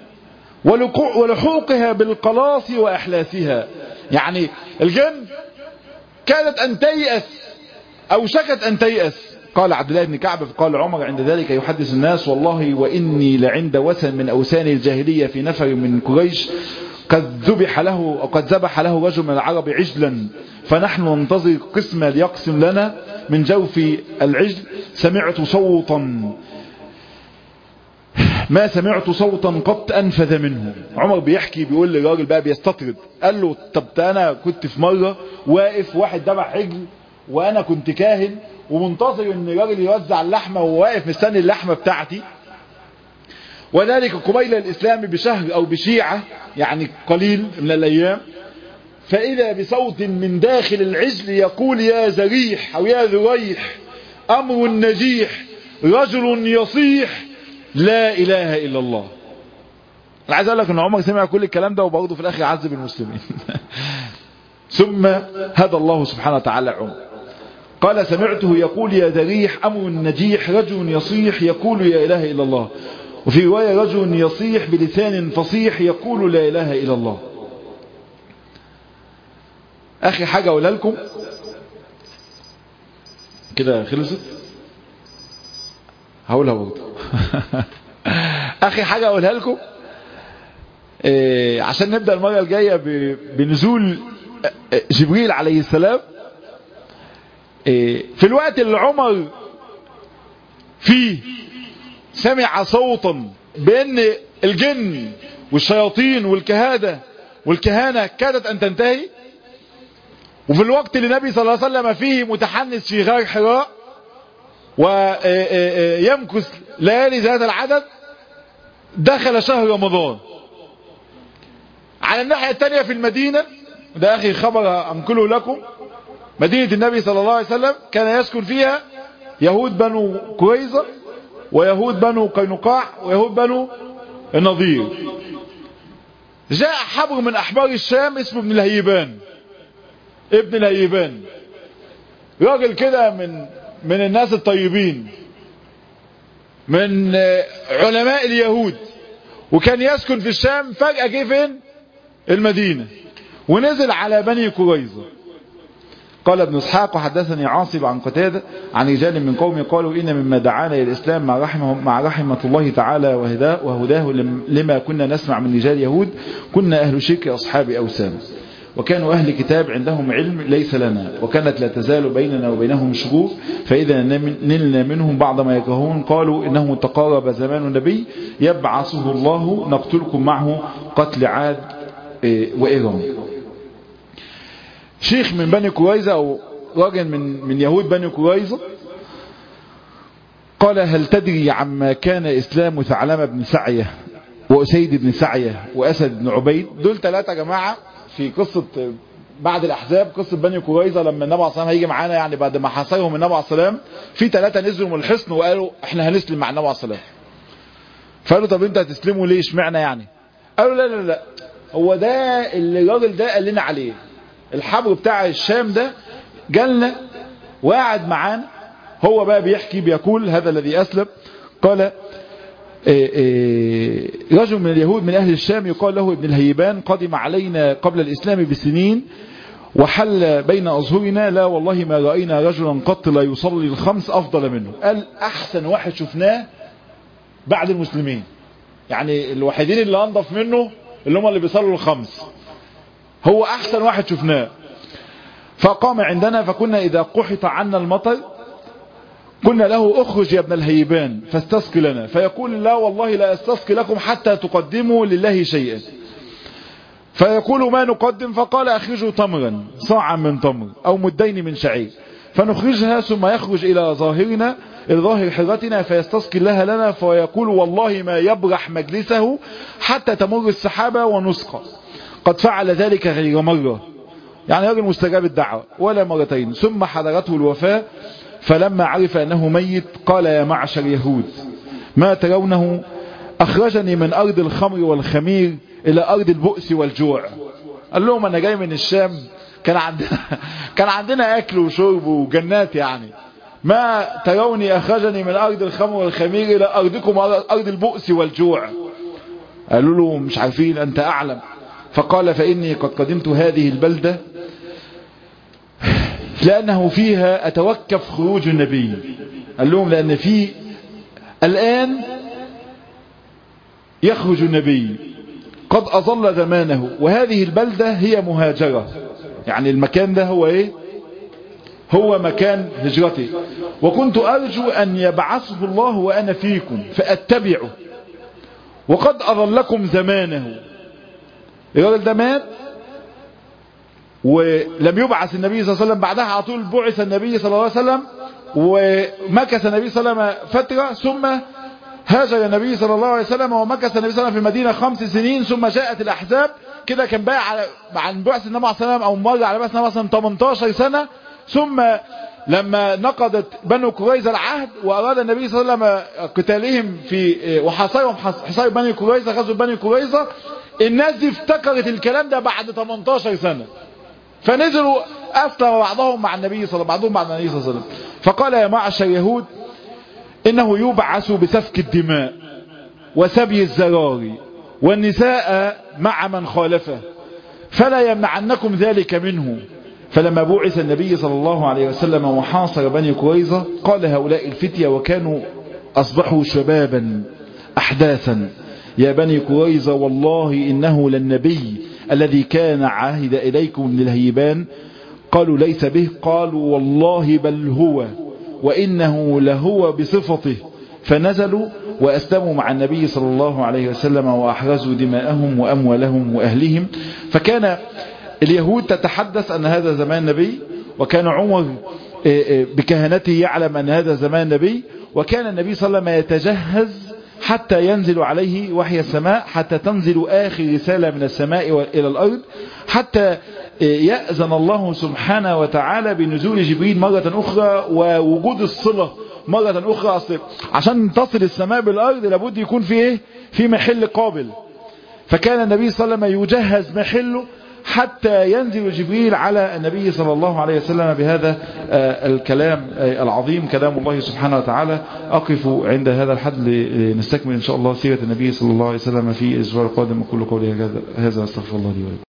ولحوقها بالقلاص وإحلاسها يعني الجن كانت أن تيأس أو شكت أن تيأس قال عبد الله بن كعب فقال عمر عند ذلك يحدث الناس والله وإني لعند وثن من أوثان الجاهلية في نفر من قريش قد ذبح له أو قد ذبح له رجل من العرب عجلا فنحن ننتظر قسمة ليقسم لنا من جوف العجل سمعت صوتا ما سمعت صوتا قط أنفذ منه عمر بيحكي بيقول للراجل بقى بيستطرد قال له طب أنا كنت في مرة واقف واحد ذبح عجل وأنا كنت كاهن ومنتظر ان الراجل يوزع اللحمة وواقف مستني اللحمة بتاعتي وذلك قبيل الإسلام بشهر أو بشيعة يعني قليل من الأيام فإذا بصوت من داخل العجل يقول يا زريح أو يا ذريح أمر نجيح رجل يصيح لا إله إلا الله أنا عايز أقول لك أن عمر سمع كل الكلام ده وبرضه في الآخر عذب المسلمين ثم هدى الله سبحانه وتعالى عمر قال سمعته يقول يا ذريح أمر نجيح رجل يصيح يقول يا إله إلا الله وفي رواية رجل يصيح بلسان فصيح يقول لا إله إلا الله أخي حاجة أقولها لكم كده خلصت هقولها برضه أخي حاجة أقولها لكم إيه عشان نبدأ المرة الجاية بنزول جبريل عليه السلام إيه في الوقت اللي عمر فيه سمع صوتا بأن الجن والشياطين والكهادة والكهانة كادت أن تنتهي وفي الوقت اللي النبي صلى الله عليه وسلم فيه متحنس في غار حراء ويمكث ليالي ذات العدد دخل شهر رمضان على الناحية الثانية في المدينة ده أخي خبر أنقله لكم مدينة النبي صلى الله عليه وسلم كان يسكن فيها يهود بنو قريظة ويهود بنو قينقاع ويهود بنو النضير جاء حبر من أحبار الشام اسمه ابن الهيبان ابن الهيبان راجل كده من من الناس الطيبين من علماء اليهود وكان يسكن في الشام فجأة جه فين المدينة ونزل على بني قريظة قال ابن اسحاق وحدثني عاصب عن قتادة عن رجال من قوم قالوا إن مما دعانا إلى الإسلام مع رحمه, مع رحمة الله تعالى وهداه, وهداه لما كنا نسمع من رجال يهود كنا أهل شرك أصحاب أوسام وكانوا أهل كتاب عندهم علم ليس لنا وكانت لا تزال بيننا وبينهم شرور فإذا نلنا منهم بعض ما يكرهون قالوا إنه تقارب زمان النبي يبعثه الله نقتلكم معه قتل عاد وإيران شيخ من بني قريظة أو راجل من, من يهود بني قريظة قال هل تدري عما كان إسلام ثعلمة بن سعية وأسيد بن سعية وأسد بن عبيد دول ثلاثة جماعة في قصة بعد الأحزاب قصة بني قريظة لما النبي عليه الصلاة هيجي معانا يعني بعد ما حاصرهم النبي عليه السلام في ثلاثة نزلوا من الحصن وقالوا احنا هنسلم مع النبي عليه السلام فقالوا طب انت هتسلموا ليه اشمعنى يعني قالوا لا لا لا هو ده اللي الراجل ده قال لنا عليه الحبر بتاع الشام ده جالنا وقعد معانا هو بقى بيحكي بيقول هذا الذي أسلم قال إيه إيه رجل من اليهود من أهل الشام يقال له ابن الهيبان قدم علينا قبل الإسلام بسنين وحل بين أظهرنا لا والله ما رأينا رجلا قط لا يصلي الخمس أفضل منه قال أحسن واحد شفناه بعد المسلمين يعني الوحيدين اللي أنضف منه اللي هم اللي بيصلوا الخمس هو أحسن واحد شفناه فقام عندنا فكنا إذا قحط عنا المطر قلنا له اخرج يا ابن الهيبان فاستسقي لنا فيقول لا والله لا استسقي لكم حتى تقدموا لله شيئا فيقول ما نقدم فقال اخرجوا تمرا صاعا من تمر او مدين من شعير فنخرجها ثم يخرج الى ظاهرنا الى ظاهر حرتنا فيستسقي الله لنا فيقول والله ما يبرح مجلسه حتى تمر السحابة ونسقى قد فعل ذلك غير مرة يعني راجل مستجاب الدعوة ولا مرتين ثم حضرته الوفاة فلما عرف أنه ميت قال يا معشر يهود ما ترونه أخرجني من أرض الخمر والخمير إلى أرض البؤس والجوع قال لهم أنا جاي من الشام كان عندنا كان عندنا أكل وشرب وجنات يعني ما تروني أخرجني من أرض الخمر والخمير إلى أرضكم أرض البؤس والجوع قالوا له مش عارفين أنت أعلم فقال فإني قد قدمت هذه البلدة لأنه فيها أتوكف خروج النبي قال لهم لأن في الآن يخرج النبي قد أظل زمانه وهذه البلدة هي مهاجرة يعني المكان ده هو ايه هو مكان هجرتي وكنت أرجو أن يبعثه الله وأنا فيكم فأتبعه وقد أظلكم زمانه الراجل ده مات ولم يبعث النبي صلى الله عليه وسلم بعدها على طول بعث النبي صلى الله عليه وسلم ومكث النبي صلى الله عليه وسلم فترة ثم هاجر النبي صلى الله عليه وسلم ومكث النبي صلى الله عليه وسلم في المدينة خمس سنين ثم جاءت الأحزاب كده كان بقى على عن بعث النبي عليه السلام أو مر على بعث النبي عليه السلام 18 سنة ثم لما نقضت بنو قريظة العهد وأراد النبي صلى الله عليه وسلم قتالهم في وحصارهم حصار بني قريظة غزو بني قريظة الناس دي افتكرت الكلام ده بعد 18 سنة فنزلوا أسلم بعضهم مع النبي صلى الله عليه وسلم بعضهم مع النبي صلى الله عليه وسلم فقال يا معشر يهود إنه يبعث بسفك الدماء وسبي الزرار والنساء مع من خالفه فلا يمنعنكم ذلك منه فلما بعث النبي صلى الله عليه وسلم وحاصر بني قريظة قال هؤلاء الفتية وكانوا أصبحوا شبابا أحداثا يا بني قريظة والله إنه للنبي الذي كان عاهد إليكم من الهيبان قالوا ليس به قالوا والله بل هو وإنه لهو بصفته فنزلوا وأسلموا مع النبي صلى الله عليه وسلم وأحرزوا دماءهم وأموالهم وأهلهم فكان اليهود تتحدث أن هذا زمان النبي وكان عمر بكهنته يعلم أن هذا زمان النبي وكان النبي صلى الله عليه وسلم يتجهز حتى ينزل عليه وحي السماء حتى تنزل آخر رسالة من السماء إلى الأرض حتى يأذن الله سبحانه وتعالى بنزول جبريل مرة أخرى ووجود الصلة مرة أخرى أصل عشان تصل السماء بالأرض لابد يكون في إيه في محل قابل فكان النبي صلى الله عليه وسلم يجهز محله حتى ينزل جبريل على النبي صلى الله عليه وسلم بهذا الكلام العظيم كلام الله سبحانه وتعالى أقف عند هذا الحد لنستكمل إن شاء الله سيرة النبي صلى الله عليه وسلم في الأسبوع القادم وكل قولي هذا أستغفر الله لي ولكم